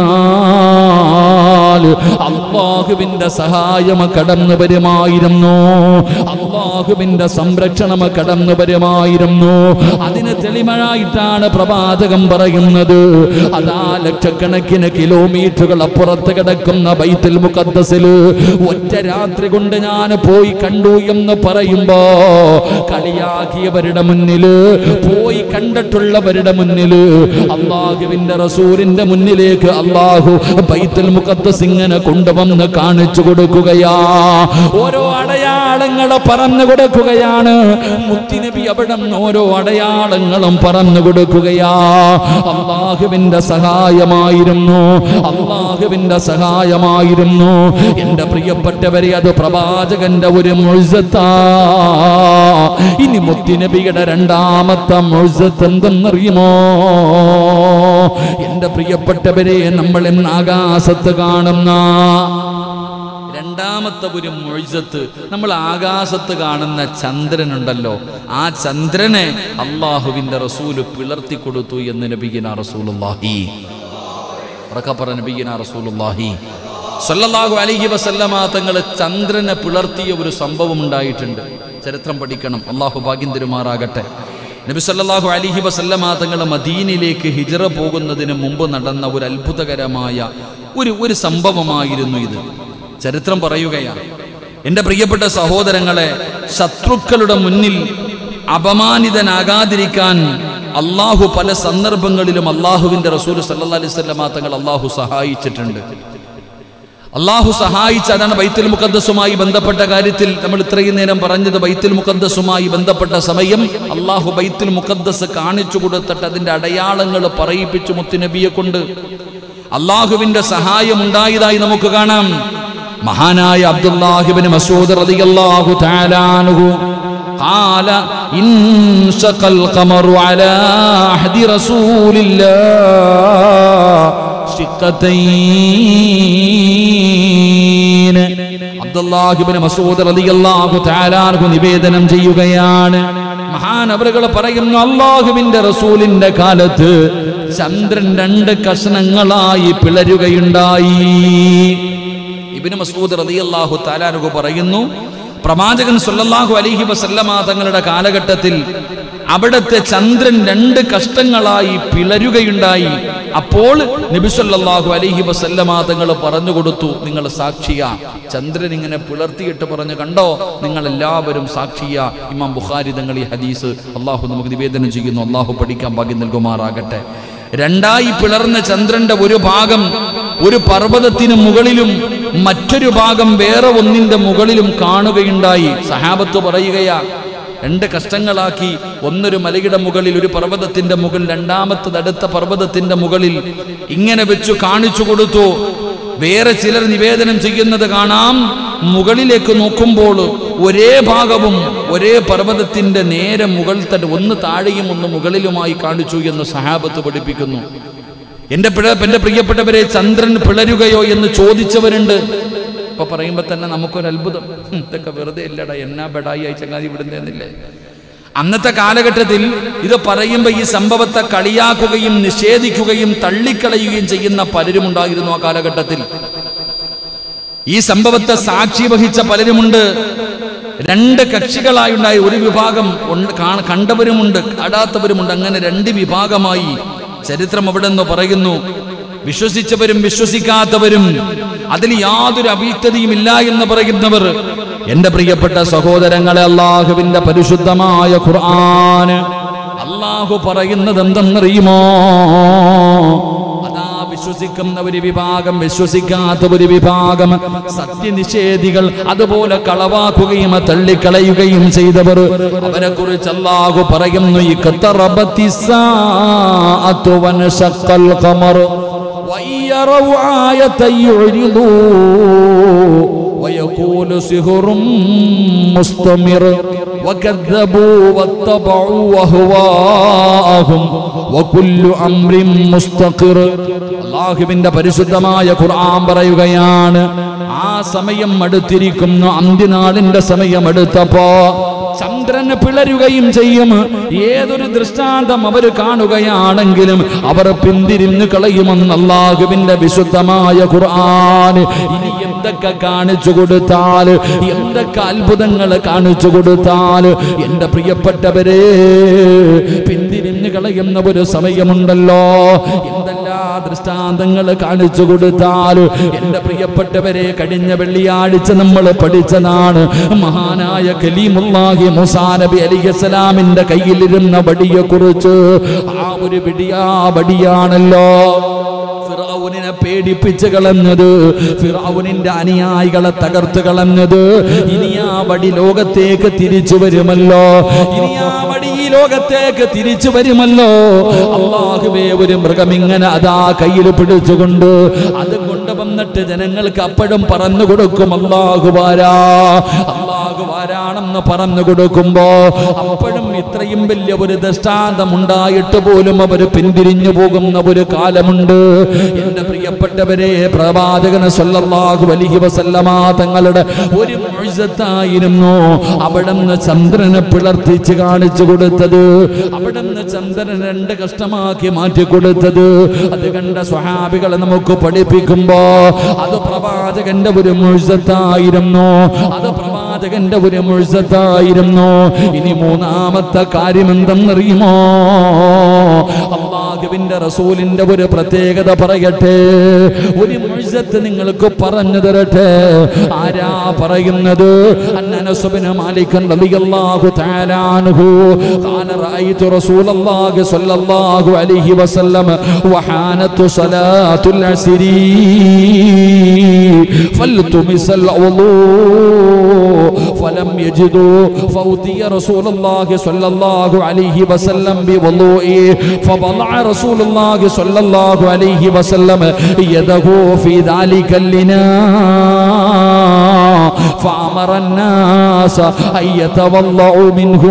[SPEAKER 1] വന്നാൽ അള്ളാഹുവിന്റെ സഹായം കടന്നു വരുമായിരുന്നു അള്ളാഹുവിന്റെ സംരക്ഷണം കടന്നു വരുമായിരുന്നു അതിന് തെളിമഴായിട്ടാണ് പ്രവാചകം പറയുന്നത് അതാ ലക്ഷക്കണക്കിന് കിലോമീറ്ററുകൾ അപ്പുറത്ത് കിടക്കുന്ന ബൈത്തുൽ മുഖദ്ദസില് ഒറ്റ രാത്രി കൊണ്ട് ഞാൻ പോയി കണ്ടു എന്ന് പറയുമ്പോ കളിയാക്കിയവരുടെ മുന്നില് പോയി കണ്ടിട്ടുള്ളവരുടെ മുന്നില് അള്ളാഹുവിന്റെ റസൂലിന്റെ മുന്നിലേക്ക് അള്ളാഹു ബൈത്തുൽ മുഖദ്ദസ് ഇങ്ങനെ കൊണ്ടുവന്ന് കാണിച്ചു കൊടുക്കുകയാ ഓരോ അടയാളങ്ങൾ പറഞ്ഞു കൊടുക്കുകയാണ് മുത്തിനബി അവിടെ നിന്ന് ഓരോ അടയാളങ്ങളും പറഞ്ഞു കൊടുക്കുകയാ അള്ളാഹുവിന്റെ സഹായമായിരുന്നു അള്ളാഹുവിന്റെ സഹായമായിരുന്നു എന്റെ പ്രിയപ്പെട്ടവരെ അത് പ്രവാചകന്റെ ഒരു മുഴുസത്താ ഇനി മുത്തിനബിയുടെ രണ്ടാമത്തെ മുഴുസത്ത് എന്തെന്നറിയുമോ എന്റെ പ്രിയപ്പെട്ടവരെ നമ്മൾ ഇന്ന് ആകാശത്ത് കാണുന്ന രണ്ടാമത്തെ ഒരു മൊഴിസത്ത് നമ്മൾ ആകാശത്ത് കാണുന്ന ചന്ദ്രനുണ്ടല്ലോ ആ ചന്ദ്രനെ അള്ളാഹുവിന്റെ റസൂല് പിളർത്തി കൊടുത്തു എന്ന് നബിഗിന റസൂലുള്ളാഹി ഉറക്കപ്പറ നബിഗിന റസൂലുള്ളാഹി സല്ലല്ലാഹു അലൈഹി വസല്ലമ തങ്ങൾ ചന്ദ്രനെ പിളർത്തിയ ഒരു സംഭവം ഉണ്ടായിട്ടുണ്ട് ചരിത്രം പഠിക്കണം അള്ളാഹു ഭാഗ്യം തരുമാറാകട്ടെ നബി സല്ലല്ലാഹു അലൈഹി വസല്ലമ തങ്ങൾ മദീനയിലേക്ക് ഹിജറ പോകുന്നതിന് മുമ്പ് നടന്ന ഒരു അത്ഭുതകരമായ ഒരു ഒരു സംഭവമായിരുന്നു ഇത് ചരിത്രം പറയുകയാണ് എൻ്റെ പ്രിയപ്പെട്ട സഹോദരങ്ങളെ ശത്രുക്കളുടെ മുന്നിൽ അപമാനിതനാകാതിരിക്കാൻ അള്ളാഹു പല സന്ദർഭങ്ങളിലും അള്ളാഹുവിൻ്റെ റസൂൽ സല്ലാ അലൈഹി സ്വല്ലമ തങ്ങൾ അള്ളാഹു സഹായിച്ചിട്ടുണ്ട് അള്ളാഹു സഹായിച്ച അതാണ് ബൈത്തുൽ മുഖദ്ദസുമായി ബന്ധപ്പെട്ട കാര്യത്തിൽ നമ്മൾ ഇത്രയും നേരം പറഞ്ഞത് ബൈത്തുൽ മുഖദ്ദസുമായി ബന്ധപ്പെട്ട സമയം അള്ളാഹു ബൈത്തുൽ മുഖദ്ദസ് കാണിച്ചു കൊടുത്തിട്ട് അതിന്റെ അടയാളങ്ങൾ പറയിപ്പിച്ചു മുത്തുനബിയെ കൊണ്ട് അള്ളാഹുവിന്റെ സഹായം ഉണ്ടായതായി നമുക്ക് കാണാം മഹാനായ അബ്ദുല്ലാഹിബിന് മസൂദ് റളിയല്ലാഹു തആല അൻഹു قال انشق القمر على عهد رسول الله شقتين അബ്ദുല്ലാഹിബിന് മസൂദ് റളിയല്ലാഹു തആല അൻഹു നിവേദനം ചെയ്യുകയാണ് മഹാനവറുകൾ പറയുന്നു അള്ളാഹുവിന്റെ റസൂലിന്റെ കാലത്ത് ചന്ദ്രൻ രണ്ട് കഷ്ണങ്ങളായി പിളരുകയുണ്ടായി ഇബിന് മസൂദ് റളിയല്ലാഹു താലാനുഹു പറയുന്നു പ്രവാചകൻ സല്ലല്ലാഹു അലൈഹി വസല്ലമ തങ്ങളുടെ കാലഘട്ടത്തിൽ അവിടുത്തെ ചന്ദ്രൻ രണ്ട് കഷ്ടങ്ങളായി പിളരുകയുണ്ടായി അപ്പോൾ നബി സല്ലല്ലാഹു അലൈഹി വസല്ലമ തങ്ങൾ പറഞ്ഞു കൊടുത്തു നിങ്ങൾ സാക്ഷിയ ചന്ദ്രൻ ഇങ്ങനെ പിളർത്തിയിട്ട് പറഞ്ഞു കണ്ടോ നിങ്ങൾ എല്ലാവരും സാക്ഷിയ ഇമാം ബുഖാരി തങ്ങൾ ഈ ഹദീസ് അള്ളാഹു നമുക്ക് നിവേദനം ചെയ്യുന്നു അള്ളാഹു പഠിക്കാൻ ഭാഗ്യം നൽകുമാറാകട്ടെ രണ്ടായി പിളർന്ന ചന്ദ്രന്റെ ഒരു ഭാഗം ഒരു പർവ്വതത്തിന് മുകളിലും മറ്റൊരു ഭാഗം വേറെ ഒന്നിന്റെ മുകളിലും കാണുകയുണ്ടായി സഹാബത്ത് പറയുകയാ രണ്ട് കഷ്ടങ്ങളാക്കി ഒന്നൊരു മലയുടെ മുകളിൽ ഒരു പർവ്വതത്തിന്റെ മുകളിൽ രണ്ടാമത്തത് അടുത്ത പർവ്വതത്തിന്റെ മുകളിൽ ഇങ്ങനെ വെച്ചു കാണിച്ചു കൊടുത്തു വേറെ ചിലർ നിവേദനം ചെയ്യുന്നത് കാണാം മുകളിലേക്ക് നോക്കുമ്പോൾ ഒരേ ഭാഗവും ഒരേ പർവ്വതത്തിന്റെ നേരെ മുകൾ തന്നെ ഒന്ന് താഴെയും ഒന്ന് മുകളിലുമായി കാണിച്ചു എന്ന് സഹാബത്ത് പഠിപ്പിക്കുന്നു എന്റെ പിഴ എന്റെ പ്രിയപ്പെട്ടവരെ ചന്ദ്രൻ പിളരുകയോ എന്ന് ചോദിച്ചവരുണ്ട് ഇപ്പൊ പറയുമ്പോ തന്നെ നമുക്കൊരു അത്ഭുതം ഹും, ഇതൊക്കെ വെറുതെ ഇല്ലടാ എന്നാ ബെടായി ആയി ചങ്ങാതി വിടുന്നേന്നില്ലേ അന്നത്തെ കാലഘട്ടത്തിൽ ഇത് പറയുമ്പോൾ ഈ സംഭവത്തെ കളിയാക്കുകയും നിഷേധിക്കുകയും തള്ളിക്കളയുകയും ചെയ്യുന്ന പലരും ഉണ്ടായിരുന്നു ആ കാലഘട്ടത്തിൽ ഈ സംഭവത്തെ സാക്ഷി വഹിച്ച പലരുമുണ്ട് രണ്ട് കക്ഷികളായുണ്ടായ ഒരു വിഭാഗം ഉണ്ട് കാണ- കണ്ടവരുമുണ്ട് കാണാത്തവരുമുണ്ട് അങ്ങനെ രണ്ട് വിഭാഗമായി ചരിത്രം അവിടെ നിന്ന് പറയുന്നു വിശ്വസിച്ചവരും വിശ്വസിക്കാത്തവരും അതിൽ യാതൊരു അവ്യക്തതയും ഇല്ല എന്ന് പറയുന്നവർ എന്റെ പ്രിയപ്പെട്ട സഹോദരങ്ങളെ അള്ളാഹുവിന്റെ പരിശുദ്ധമായ ഖുർആന് അള്ളാഹു പറയുന്നത് എന്തെന്നറിയുമോ അതാ വിശ്വസിക്കുന്ന ഒരു വിഭാഗം വിശ്വസിക്കാത്ത ഒരു വിഭാഗം സത്യനിഷേധികൾ അതുപോലെ കളവാക്കുകയും തള്ളിക്കളയുകയും ചെയ്തവർ അവരെ കുറിച്ച് അല്ലാഹു പറയുന്നു ഇഖ്തറബത്തി സാഅത്തു വൻശഖൽ ഖമർ وإن يروا آية يعرضوا ويقول يقول سحر مستمر وكذبوا واتبعوا أهواءهم وكل أمر مستقر അള്ളാഹുവിന്റെ പരിശുദ്ധമായ ഖുർആൻ പറയുകയാണ് ആ സമയം അടുത്തിരിക്കുന്നു അന്ത്യനാളിന്റെ സമയം അടുത്തപ്പോ ചന്ദ്രന് പിളരുകയും ചെയ്യും ഏതൊരു ദൃഷ്ടാന്തം അവർ കാണുകയാണെങ്കിലും അവർ പിന്തിരിഞ്ഞു കളയുമെന്ന് അള്ളാഹുവിന്റെ വിശുദ്ധമായ ഖുർആൻ ഇനി എന്തൊക്കെ കാണിച്ചു കൊടുത്താൽ എന്തൊക്കെ അത്ഭുതങ്ങൾ കാണിച്ചു കൊടുത്താൽ എന്റെ പ്രിയപ്പെട്ടവരെ പിന്തിരിഞ്ഞു കളയുന്ന ഒരു സമയമുണ്ടല്ലോ എന്തെല്ലാ ദൃഷ്ടാന്തങ്ങൾ കാണിച്ചു കൊടുത്താൽ എന്റെ പ്രിയപ്പെട്ടവരെ കഴിഞ്ഞ വെള്ളിയാഴ്ച നമ്മൾ പഠിച്ചതാണ് മഹാനായ കലീമുല്ലാഹി മുസാ നബി അലിസ്ലാമിന്റെ കയ്യിലിരുന്ന വടിയെ കുറിച്ച് ആ ഒരു വിടിയാ വടിയാണല്ലോ ഫിറൗനിനെ പേടിപ്പിച്ച് കളഞ്ഞത് ഫിറൗനിന്റെ അനുയായികളെ തകർത്ത് കളഞ്ഞത് ഇനി ആ വടി ലോകത്തേക്ക് തിരിച്ചു വരുമല്ലോ ഇനി ആ വടി ഈ ലോകത്തേക്ക് തിരിച്ചു വരുമല്ലോ അള്ളാഹുവേ ഒരു മൃഗം ഇങ്ങനെ അതാ കയ്യിൽ പിടിച്ചുകൊണ്ട് അത് കൊണ്ടുവന്നിട്ട് ജനങ്ങൾക്ക് അപ്പോഴും പറഞ്ഞു കൊടുക്കും അള്ളാഹുവാരാ അള്ളാഹുവാരാണെന്ന് പറഞ്ഞു കൊടുക്കുമ്പോ അപ്പോഴും ഇത്രയും വലിയ ഒരു ദൃഷ്ടാന്തം ഉണ്ടായിട്ട് പോലും അവർ പിന്തിരിഞ്ഞു പോകുന്ന ഒരു കാലമുണ്ട് എന്റെ പ്രിയപ്പെട്ടവരെ പ്രവാചകന് സല്ലല്ലാഹു അലൈഹി വസല്ലമ തങ്ങളുടെ ഒരു മുഴുസത്തായിരുന്നു അവിടുന്ന് ചന്ദ്രനെ പിളർത്തിച്ച് കാണിച്ചു കൊടുത്തത് അവിടുന്ന് ചന്ദ്രൻ രണ്ട് കഷ്ടമാക്കി മാറ്റി കൊടുത്തത് അത് കണ്ട സ്വഹാബികളെ നമുക്ക് പഠിപ്പിക്കുമ്പോ അത് പ്രവാചകന്റെ ഒരു മുഴുസത്തായിരുന്നു അത് പ്രവാചകന്റെ ഒരു മുഴുസത്തായിരുന്നു ഇനി മൂന്നാമത്തെ കാര്യം എന്തെന്നറിയുമോ അള്ളാഹുവിന്റെ റസൂലിന്റെ ഒരു പ്രത്യേകത പറയട്ടെ ഒരു മുഴുസത്ത് നിങ്ങൾക്ക് പറഞ്ഞു തരട്ടെ ആരാ പറയുന്നത് അന്നനസുബിന് മാലിക്കൻ റളിയല്ലാഹു തആല അൻഹു ഖാല റഅയ്തു റസൂലല്ലാഹി സ്വല്ലല്ലാഹു അലൈഹി വസല്ലം വഹാനത്തു സ്വലാത്തുൽ അസ്രി ഫൽതുമിസൽ വുളൂ فلم يجدوا فأوتي رسول الله صلى الله عليه وسلم بوضوئه فوضع رسول الله صلى الله عليه وسلم يده في ذلك الإناء فأمر الناس أن يتوضعوا منه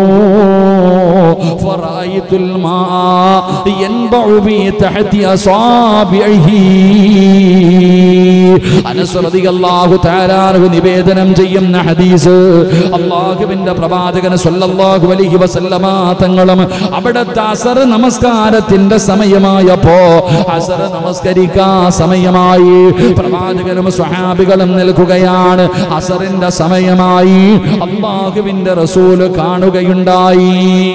[SPEAKER 1] فرأيت الماء ينبع بي تحت أصابعه അനസ് റളിയല്ലാഹു തആല അൻഹു നിവേദനം ചെയ്യുന്ന ഹദീസ് അള്ളാഹുവിന്റെ പ്രവാചകൻ സല്ലല്ലാഹു അലൈഹി വസല്ലമ തങ്ങളും അവിടുത്തെ അസർ നമസ്കാരത്തിന്റെ സമയമായപ്പോ അസർ നമസ്കരിക്കാൻ സമയമായി പ്രവാചകനും സ്വഹാബികളും നിൽക്കുകയാണ് അസറിന്റെ സമയമായി അള്ളാഹുവിന്റെ റസൂല് കാണുകയുണ്ടായി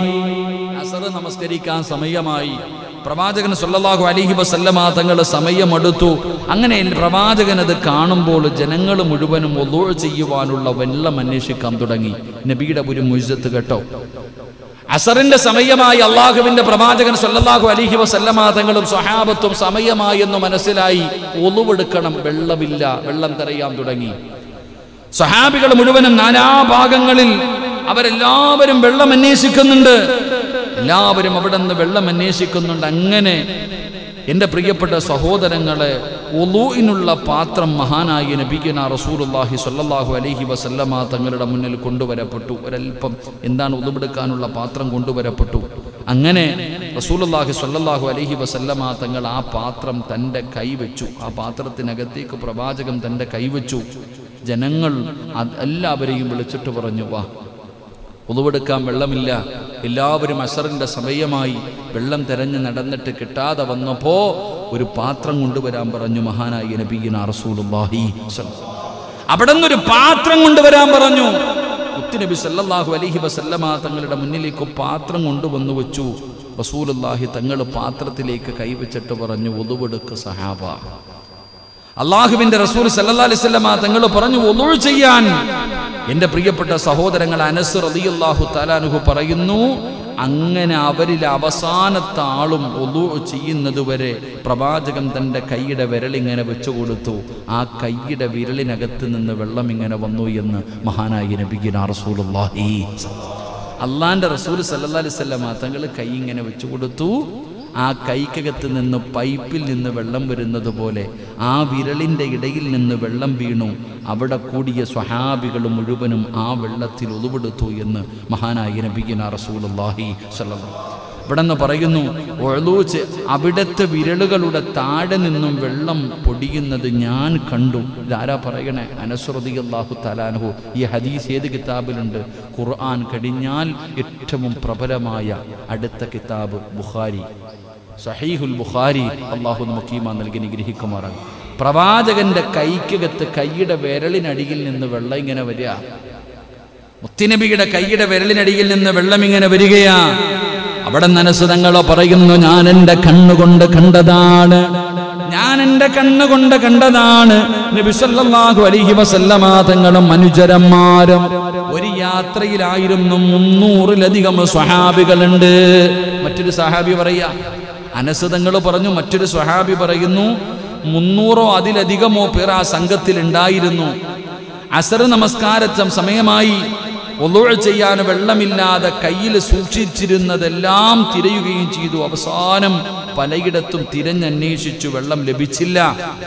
[SPEAKER 1] അസർ നമസ്കരിക്കാൻ സമയമായി പ്രവാചകൻ സല്ലല്ലാഹു അലൈഹി വസല്ലമ തങ്ങൾ സമയമെടുത്തു അങ്ങനെ പ്രവാചകൻ അത് കാണുമ്പോൾ ജനങ്ങൾ മുഴുവനും ഒലൂ ചെയ്യുവാനുള്ള വെള്ളം അന്വേഷിക്കാൻ തുടങ്ങി നബിയുടെ ഒരു മുഴുത്ത് കേട്ടോ അസറിന്റെ സമയമായി അള്ളാഹുവിന്റെ പ്രവാചകൻ സല്ലല്ലാഹു അലൈഹി വസല്ലമ തങ്ങളും സ്വഹാബത്തും സമയമായി എന്ന് മനസ്സിലായി ഒലുവെടുക്കണം വെള്ളമില്ല വെള്ളം തിരയാൻ തുടങ്ങി സഹാബികൾ മുഴുവനും നാനാഭാഗങ്ങളിൽ അവരെല്ലാവരും വെള്ളം അന്വേഷിക്കുന്നുണ്ട് എല്ലാവരും അവിടെ നിന്ന് വെള്ളം അന്വേഷിക്കുന്നുണ്ട് അങ്ങനെ എൻ്റെ പ്രിയപ്പെട്ട സഹോദരങ്ങളെ ഒലൂയിനുള്ള പാത്രം മഹാനായ നബിഗന റസൂലുല്ലാഹി സ്വല്ലല്ലാഹു അലൈഹി വസല്ലമ തങ്ങളുടെ മുന്നിൽ കൊണ്ടുവരപ്പെട്ടു ഒരൽപ്പം എന്താണ് ഉതുവെടുക്കാനുള്ള പാത്രം കൊണ്ടുവരപ്പെട്ടു അങ്ങനെ റസൂലുല്ലാഹി സ്വല്ലല്ലാഹു അലൈഹി വസല്ലമ തങ്ങൾ ആ പാത്രം തൻ്റെ കൈവച്ചു ആ പാത്രത്തിനകത്തേക്ക് പ്രവാചകം തൻ്റെ കൈവച്ചു ജനങ്ങൾ അത് എല്ലാവരെയും വിളിച്ചിട്ട് പറഞ്ഞു വാ ഉതുവെടുക്കാൻ വെള്ളമില്ല എല്ലാവരും അസറിന്റെ സമയമായി വെള്ളം തെരഞ്ഞു നടന്നിട്ട് കിട്ടാതെ വന്നപ്പോ ഒരു പാത്രം കൊണ്ടുവരാൻ പറഞ്ഞു മഹാനായ നബീന റസൂലുള്ളാഹി സ്വല്ലല്ലാഹു അവിടെ നിന്നൊരു പാത്രം കൊണ്ടുവരാൻ പറഞ്ഞു മുത്തുനബി സല്ലല്ലാഹു അലൈഹി വസല്ലമ തങ്ങളുടെ മുന്നിലേക്ക് പാത്രം കൊണ്ടുവന്നു വെച്ചു റസൂലുള്ളാഹി തങ്ങൾ പാത്രത്തിലേക്ക് കൈവച്ചിട്ട് പറഞ്ഞു ഒതുവെടുക്ക് സഹാബ അള്ളാഹുവിന്റെ റസൂൽ സല്ലല്ലാഹു അലൈഹി വസല്ലമ തങ്ങൾ പറഞ്ഞു ഒന്നു ചെയ്യാൻ എൻ്റെ പ്രിയപ്പെട്ട സഹോദരങ്ങൾ അനസ് റളിയല്ലാഹു തആലാനുഹു പറയുന്നു അങ്ങനെ അവരിൽ അവസാനത്തെ ആളും ഒതു ചെയ്യുന്നത് വരെ പ്രവാചകൻ തൻ്റെ കൈയുടെ വിരലിങ്ങനെ വെച്ചു കൊടുത്തു ആ കൈയുടെ വിരലിനകത്ത് നിന്ന് വെള്ളം ഇങ്ങനെ വന്നു എന്ന് മഹാനായ നബിഗിന റസൂലുള്ളാഹി അള്ളാന്റെ റസൂൽ സല്ലല്ലാഹു അലൈഹി വസല്ലമ തങ്ങൾ കൈ ഇങ്ങനെ വെച്ചു കൊടുത്തു ആ കൈക്കകത്ത് നിന്ന് പൈപ്പിൽ നിന്ന് വെള്ളം വരുന്നത് പോലെ ആ വിരലിൻ്റെ ഇടയിൽ നിന്ന് വെള്ളം വീണു അവിടെ കൂടിയ സ്വഹാബികൾ മുഴുവനും ആ വെള്ളത്തിൽ ഒതുവെടുത്തു എന്ന് മഹാനായ നബിഗിന റസൂലുള്ളാഹി സ്വല്ലല്ലാഹു ഇവിടെ നിന്ന് പറയുന്നു ഒഴലൂച്ച് അവിടുത്തെ വിരലുകളുടെ താഴെ നിന്നും വെള്ളം പൊടിയുന്നത് ഞാൻ കണ്ടു ഇതാരാ പറയണേ അനസ്രതി അള്ളാഹു തലാൻഹു ഈ ഹദീസ് ഏത് കിതാബിലുണ്ട് ഖുർആൻ കഴിഞ്ഞാൽ ഏറ്റവും പ്രബലമായ അടുത്ത കിതാബ് ബുഖാരി സഹീഹുൽ ബുഖാരി അള്ളാഹു നമുക്ക് ഈമാ നൽകി നിഗ്രഹിക്കുമാറാണ് പ്രവാചകന്റെ കൈക്കകത്ത് കൈയുടെ വിരലിനടിയിൽ നിന്ന് വെള്ളം ഇങ്ങനെ വരിക മുത്തിനബിയുടെ കൈയുടെ വിരലിനടിയിൽ നിന്ന് വെള്ളം ഇങ്ങനെ വരികയാ അവിടെ നനസുതങ്ങളോ പറയുന്നു ഞാൻ എൻ്റെ കണ്ണുകൊണ്ട് കണ്ടതാണ് ഞാൻ എൻ്റെ കണ്ണുകൊണ്ട് കണ്ടതാണ് നബി സല്ലല്ലാഹു അലൈഹി വസല്ലമ തങ്ങളും അനുചരന്മാരും ഒരു യാത്രയിലായിരുന്നു മുന്നൂറിലധികം സ്വഹാബികളുണ്ട് മറ്റൊരു സഹാബി പറയാ അനസുതങ്ങൾ പറഞ്ഞു മറ്റൊരു സ്വഹാബി പറയുന്നു മുന്നൂറോ അതിലധികമോ പേർ ആ സംഘത്തിൽ ഉണ്ടായിരുന്നു അസർ നമസ്കാരത്തെ സമയമായി ഒന്നുഴ ചെയ്യാൻ വെള്ളമില്ലാതെ കയ്യിൽ സൂക്ഷിച്ചിരുന്നതെല്ലാം തിരയുകയും ചെയ്തു അവസാനം പലയിടത്തും തിരഞ്ഞന്വേഷിച്ചു വെള്ളം ലഭിച്ചില്ല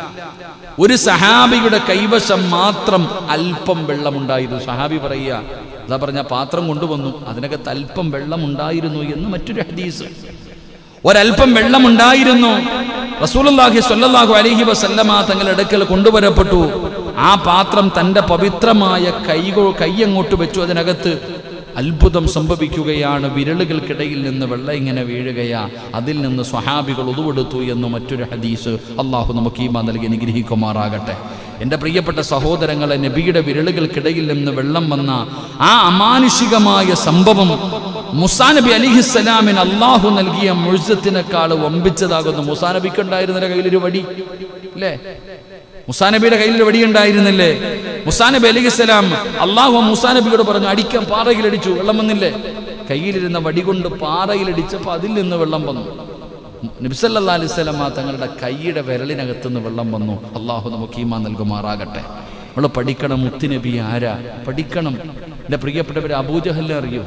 [SPEAKER 1] ഒരു സഹാബിയുടെ കൈവശം മാത്രം അല്പം വെള്ളമുണ്ടായിരുന്നു സഹാബി പറയുക അതാ പറഞ്ഞ പാത്രം കൊണ്ടുവന്നു അതിനകത്ത് അല്പം വെള്ളമുണ്ടായിരുന്നു എന്ന് മറ്റൊരു ഹദീസ് ഒരല്പം വെള്ളമുണ്ടായിരുന്നു റസൂലുള്ളാഹി സ്വല്ലല്ലാഹു അലൈഹി വസല്ലമ തങ്ങളുടെ അടുക്കൽ കൊണ്ടുവരപ്പെട്ടു ആ പാത്രം തന്റെ പവിത്രമായ കൈകോ കൈയങ്ങോട്ട് വെച്ചു അതിനകത്ത് അത്ഭുതം സംഭവിക്കുകയാണ് വിരലുകൾക്കിടയിൽ നിന്ന് വെള്ളം ഇങ്ങനെ വീഴുകയാ അതിൽ നിന്ന് സ്വഹാബികൾ ഒതുവെടുത്തു എന്ന് മറ്റൊരു ഹദീസ് അള്ളാഹു നമുക്ക് ഈ നൽകി അനുഗ്രഹിക്കുമാറാകട്ടെ എൻ്റെ പ്രിയപ്പെട്ട സഹോദരങ്ങളെ നബിയുടെ വിരലുകൾക്കിടയിൽ നിന്ന് വെള്ളം വന്ന ആ അമാനുഷികമായ സംഭവം മുസാ നബി അലിഹിസ്സലാമിന് അള്ളാഹു നൽകിയ മുഴുസത്തിനേക്കാൾ വമ്പിച്ചതാകുന്നു മുസാ നബിക്ക് ഉണ്ടായിരുന്ന കയ്യിലൊരു വടി അല്ലേ മുസാ നബിയുടെ കയ്യിൽ ഒരു വടി ഉണ്ടായിരുന്നില്ലേ മുസാ നബി അലിഹിസ്സലാം അള്ളാഹു മുസാ നബിയോട് പറഞ്ഞു അടിക്കാൻ പാറയിലടിച്ചു വെള്ളം വന്നില്ലേ കയ്യിലിരുന്ന വടി കൊണ്ട് പാറയിലടിച്ചപ്പോൾ അതിൽ നിന്ന് വെള്ളം വന്നു നബിസല്ലാ അലിസ്ലമ തങ്ങളുടെ കൈയുടെ വിരലിനകത്തുനിന്ന് വെള്ളം വന്നു അള്ളാഹു നമുക്ക് ഈമാ നൽകുമാറാകട്ടെ നമ്മൾ പഠിക്കണം മുത്തുനബി ആരാ പഠിക്കണം എൻ്റെ പ്രിയപ്പെട്ടവർ അബൂജഹലിനെ അറിയോ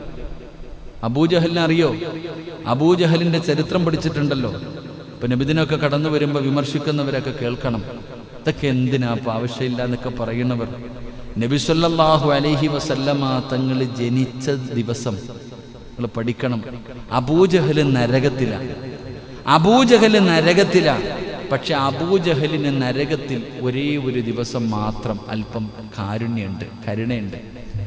[SPEAKER 1] അബൂജഹലിനെ അറിയോ അബൂജഹലിന്റെ ചരിത്രം പഠിച്ചിട്ടുണ്ടല്ലോ ഇപ്പൊ നബിദിനൊക്കെ കടന്നു വരുമ്പോൾ വിമർശിക്കുന്നവരൊക്കെ കേൾക്കണം ഇതൊക്കെ എന്തിനാ അപ്പൊ ആവശ്യമില്ല എന്നൊക്കെ പറയുന്നവർ നബി സല്ലല്ലാഹു അലൈഹി വസല്ലമ തങ്ങൾ ജനിച്ച ദിവസം നിങ്ങൾ പഠിക്കണം അബൂജഹല് നരകത്തില അബൂജഹല് നരകത്തില പക്ഷെ അബൂജഹലിന് നരകത്തിൽ ഒരേ ഒരു ദിവസം മാത്രം അല്പം കാരുണ്യമുണ്ട് കരുണയുണ്ട്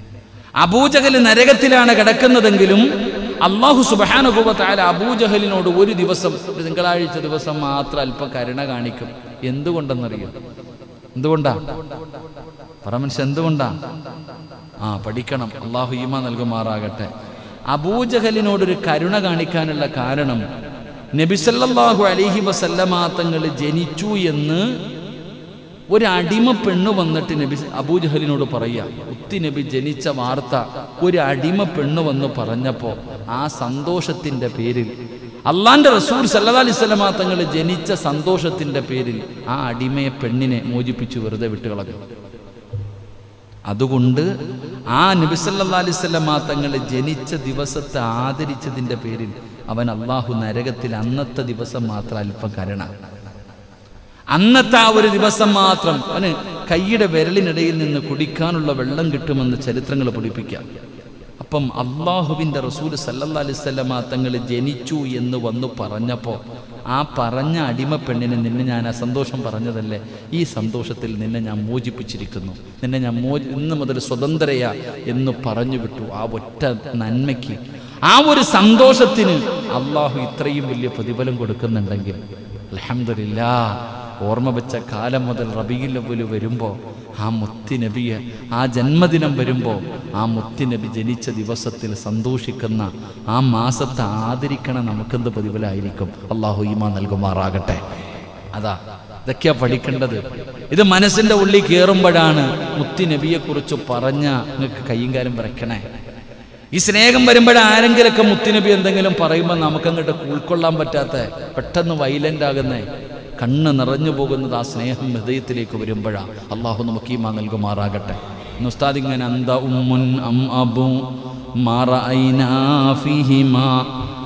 [SPEAKER 1] അബൂജഹല് നരകത്തിലാണ് കിടക്കുന്നതെങ്കിലും അള്ളാഹു സുബാനുഭവത്തായ അബൂജഹലിനോട് ഒരു ദിവസം ഒരു തിങ്കളാഴ്ച ദിവസം മാത്രം അല്പം കരുണ കാണിക്കും എന്തുകൊണ്ടെന്നറിയോ എന്തുകൊണ്ടാ പറ മനുഷ്യൻ എന്തുകൊണ്ടാ ആ പഠിക്കണം അള്ളാഹു ഈമ നൽകുമാറാകട്ടെ അബൂജഹലിനോടൊരു കരുണ കാണിക്കാനുള്ള കാരണം നബിസല്ലാഹു അലിഹി വസല്ലമ തങ്ങൾ ജനിച്ചു എന്ന് ഒരു അടിമ പെണ്ണ് വന്നിട്ട് നബി അബൂജഹലിനോട് പറയുക ഉത്തി നബി ജനിച്ച വാർത്ത ഒരു അടിമ പെണ്ണ് വന്ന് പറഞ്ഞപ്പോൾ ആ സന്തോഷത്തിന്റെ പേരിൽ അള്ളാന്റെ റസൂൽ സല്ലല്ലാഹു അലൈഹി വസല്ലമ തങ്ങൾ ജനിച്ച സന്തോഷത്തിന്റെ പേരിൽ ആ അടിമയെ പെണ്ണിനെ മോചിപ്പിച്ചു വെറുതെ വിട്ടുകളഞ്ഞു അതുകൊണ്ട് ആ നബിസല്ലാ അലിസ്വല്ലമ തങ്ങൾ ജനിച്ച ദിവസത്തെ ആദരിച്ചതിൻ്റെ പേരിൽ അവൻ അള്ളാഹു നരകത്തിൽ അന്നത്തെ ദിവസം മാത്രം അല്പം കരുണ അന്നത്തെ ആ ഒരു ദിവസം മാത്രം അവന് കൈയുടെ വിരലിനിടയിൽ നിന്ന് കുടിക്കാനുള്ള വെള്ളം കിട്ടുമെന്ന് ചരിത്രങ്ങൾ പഠിപ്പിക്കാം അപ്പം അള്ളാഹുവിൻ്റെ റസൂൽ സല്ലല്ലാ അലിസ്വല്ലമ തങ്ങൾ ജനിച്ചു എന്ന് വന്നു പറഞ്ഞപ്പോൾ ആ പറഞ്ഞ അടിമ പെണ്ണിന് നിന്നെ ഞാൻ ആ സന്തോഷം പറഞ്ഞതല്ലേ ഈ സന്തോഷത്തിൽ നിന്നെ ഞാൻ മോചിപ്പിച്ചിരിക്കുന്നു നിന്നെ ഞാൻ മോചി ഇന്ന് മുതൽ സ്വതന്ത്രയാ എന്ന് പറഞ്ഞു വിട്ടു ആ ഒറ്റ നന്മയ്ക്ക് ആ ഒരു സന്തോഷത്തിന് അള്ളാഹു ഇത്രയും വലിയ പ്രതിഫലം കൊടുക്കുന്നുണ്ടെങ്കിൽ അലഹമില്ലാ ഓർമ്മ വെച്ച കാലം മുതൽ റബിയിൽ അവല് വരുമ്പോൾ ആ മുത്തിനബിയെ ആ ജന്മദിനം വരുമ്പോൾ ആ മുത്തിനബി ജനിച്ച ദിവസത്തിൽ സന്തോഷിക്കുന്ന ആ മാസത്തെ ആദരിക്കണ നമുക്കെന്ത് പ്രതിഫലമായിരിക്കും അള്ളാഹു ഈമ നൽകുമാറാകട്ടെ അതാ ഇതൊക്കെയാ പഠിക്കേണ്ടത് ഇത് മനസ്സിന്റെ ഉള്ളിൽ കയറുമ്പോഴാണ് മുത്തിനബിയെക്കുറിച്ച് പറഞ്ഞ നിങ്ങൾക്ക് കയ്യും കാലും വരയ്ക്കണേ ഈ സ്നേഹം വരുമ്പോൾ ആരെങ്കിലൊക്കെ മുത്തിനബി എന്തെങ്കിലും പറയുമ്പോൾ നമുക്കങ്ങോട്ട് ഉൾക്കൊള്ളാൻ പറ്റാത്ത പെട്ടെന്ന് വൈലൻ്റ് ആകുന്നേ കണ്ണ് നിറഞ്ഞു പോകുന്നത് ആ സ്നേഹം ഹൃദയത്തിലേക്ക് വരുമ്പോഴാ അള്ളാഹു നമുക്ക് ഈ മാ നൽകുമാറാകട്ടെ ഉസ്താദ് ഇങ്ങനെ അന്ത ഉമ്മുൻ അം അബു മാറ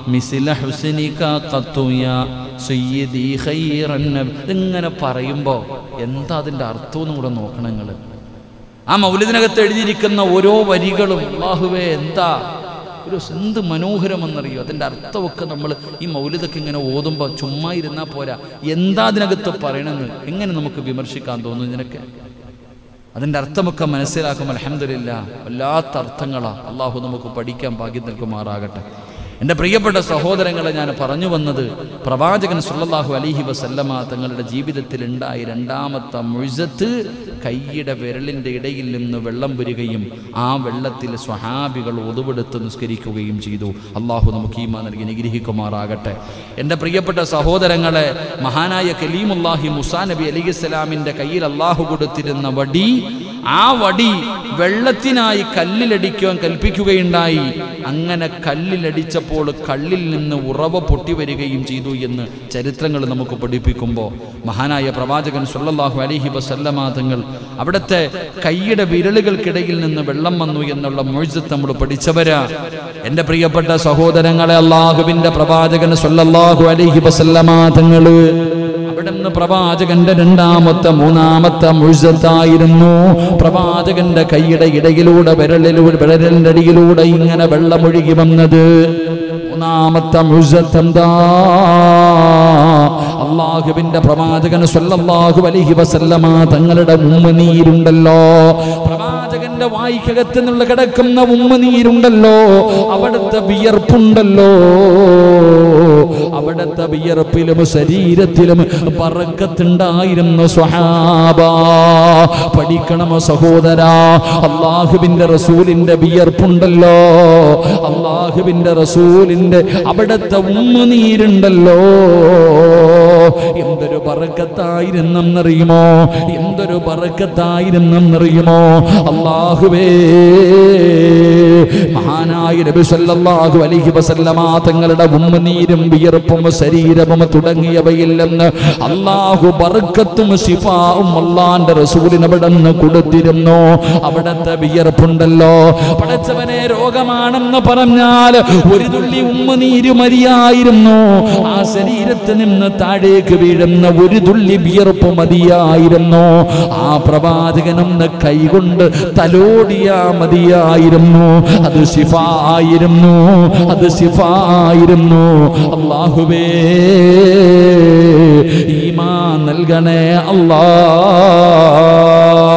[SPEAKER 1] മിസില ഹുസനിക ഖത്തു യാ സയ്യിദി ഖൈറൻ നബി ഇതിങ്ങനെ പറയുമ്പോൾ എന്താ അതിൻ്റെ അർത്ഥമെന്നും കൂടെ നോക്കണം നിങ്ങൾ ആ മൗലിദിനകത്ത് എഴുതിയിരിക്കുന്ന ഓരോ വരികളും അള്ളാഹുവേ എന്താ ഒരു എന്ത് മനോഹരമെന്നറിയോ അതിൻ്റെ അർത്ഥമൊക്കെ നമ്മൾ ഈ മൗലിതൊക്കെ ഇങ്ങനെ ഓതുമ്പോൾ ചുമ്മാ ഇരുന്നാൽ പോരാ എന്താ അതിനകത്ത് പറയണമെന്ന് എങ്ങനെ നമുക്ക് വിമർശിക്കാൻ തോന്നുന്നു ഇതിനൊക്കെ അതിൻ്റെ അർത്ഥമൊക്കെ മനസ്സിലാക്കുമ്പോൾ അലഹമില്ല വല്ലാത്ത അർത്ഥങ്ങളാ അള്ളാഹു നമുക്ക് പഠിക്കാൻ ഭാഗ്യം നൽകുമാറാകട്ടെ എൻ്റെ പ്രിയപ്പെട്ട സഹോദരങ്ങളെ ഞാൻ പറഞ്ഞു വന്നത് പ്രവാചകൻ സുല്ലല്ലാഹു അലിഹി വസല്ലമ തങ്ങളുടെ ജീവിതത്തിൽ ഉണ്ടായ രണ്ടാമത്തെ മുഴുസത്ത് കൈയുടെ വിരലിൻ്റെ ഇടയിൽ നിന്ന് വെള്ളം വരികയും ആ വെള്ളത്തിൽ സ്വഹാബികൾ ഒതുവെടുത്ത് നിസ്കരിക്കുകയും ചെയ്തു അള്ളാഹു നമുക്ക് ഈമാ നൽകി നിഗ്രഹിക്കുമാറാകട്ടെ എൻ്റെ പ്രിയപ്പെട്ട സഹോദരങ്ങളെ മഹാനായ കലീമുല്ലാഹി മുസാ നബി അലി ഇസ്ലാമിൻ്റെ കയ്യിൽ അള്ളാഹു കൊടുത്തിരുന്ന വടി ആ വടി വെള്ളത്തിനായി കല്ലിലടിക്കുവാൻ കൽപ്പിക്കുകയുണ്ടായി അങ്ങനെ കല്ലിലടിച്ചപ്പോൾ കല്ലിൽ നിന്ന് ഉറവ പൊട്ടി വരികയും ചെയ്തു എന്ന് ചരിത്രങ്ങൾ നമുക്ക് പഠിപ്പിക്കുമ്പോൾ മഹാനായ പ്രവാചകൻ സുല്ലല്ലാഹു അലൈഹി വസല്ലമ തങ്ങൾ അവിടുത്തെ കൈയുടെ വിരലുകൾക്കിടയിൽ നിന്ന് വെള്ളം വന്നു എന്നുള്ള മൊഴിജത്ത് നമ്മൾ പഠിച്ചവരാ എൻ്റെ പ്രിയപ്പെട്ട സഹോദരങ്ങളെ അള്ളാഹുവിൻ്റെ പ്രവാചകൻ സുല്ലല്ലാഹു അലൈഹി വസല്ലമ തങ്ങള് അവിടുന്ന് പ്രവാചകന്റെ രണ്ടാമത്തെ മൂന്നാമത്തെ മുഴുസത്തായിരുന്നു പ്രവാചകന്റെ കൈയുടെ ഇടയിലൂടെ വിരലിലൂടെ വിരലിന്റെ അടിയിലൂടെ ഇങ്ങനെ വെള്ളമൊഴുകി വന്നത് മൂന്നാമത്തെ മുഴുസത്തെന്താ അള്ളാഹുവിന്റെ പ്രവാചകൻ സ്വല്ലല്ലാഹു അലൈഹി വസല്ലമ തങ്ങളുടെ ഉമ്മനീരുണ്ടല്ലോ പ്രവാചകന്റെ വായിക്കകത്ത് നിന്നുള്ള കിടക്കുന്ന ഉമ്മനീരുണ്ടല്ലോ അവിടുത്തെ വിയർപ്പുണ്ടല്ലോ അവിടുത്തെ വിയർപ്പിലും ശരീരത്തിലും പറക്കത്തുണ്ടായിരുന്നു സ്വഹാബ പഠിക്കണമോ സഹോദര അള്ളാഹുവിന്റെ റസൂലിന്റെ വിയർപ്പുണ്ടല്ലോ അള്ളാഹുവിന്റെ റസൂലിന്റെ അവിടുത്തെ ഉമ്മനീരുണ്ടല്ലോ എന്തൊരു പറക്കത്തായിരുന്നെന്നറിയുമോ എന്തൊരു പറക്കത്തായിരുന്നെന്നറിയുമോ അള്ളാഹുവേ മഹാനായ നബി സല്ലല്ലാഹു അലൈഹി വസല്ലമ തങ്ങളുടെ ഉമ്മനീരും വിയർപ്പും ശരീരവും തുടങ്ങിയവയിൽ നിന്ന് അള്ളാഹു ബർക്കത്തും ശിഫാവും അള്ളാന്റെ റസൂലിന് അവിടെ നിന്ന് കൊടുത്തിരുന്നു അവിടത്തെ വിയർപ്പുണ്ടല്ലോ പടച്ചവനെ രോഗമാണെന്ന് പറഞ്ഞാൽ ഒരു തുള്ളി ഉമ്മനീര് മതിയായിരുന്നു ആ ശരീരത്തിൽ നിന്ന് താഴേക്ക് വീഴുന്ന ഒരു തുള്ളി വിയർപ്പ് മതിയായിരുന്നു ആ പ്രവാചകനൊന്ന് കൈകൊണ്ട് തലോടിയാ മതിയായിരുന്നു അത് ശിഫായിരുന്നു അത് ശിഫായിരുന്നു അള്ളാഹുവേ ഈമാ നൽകണേ അല്ലാ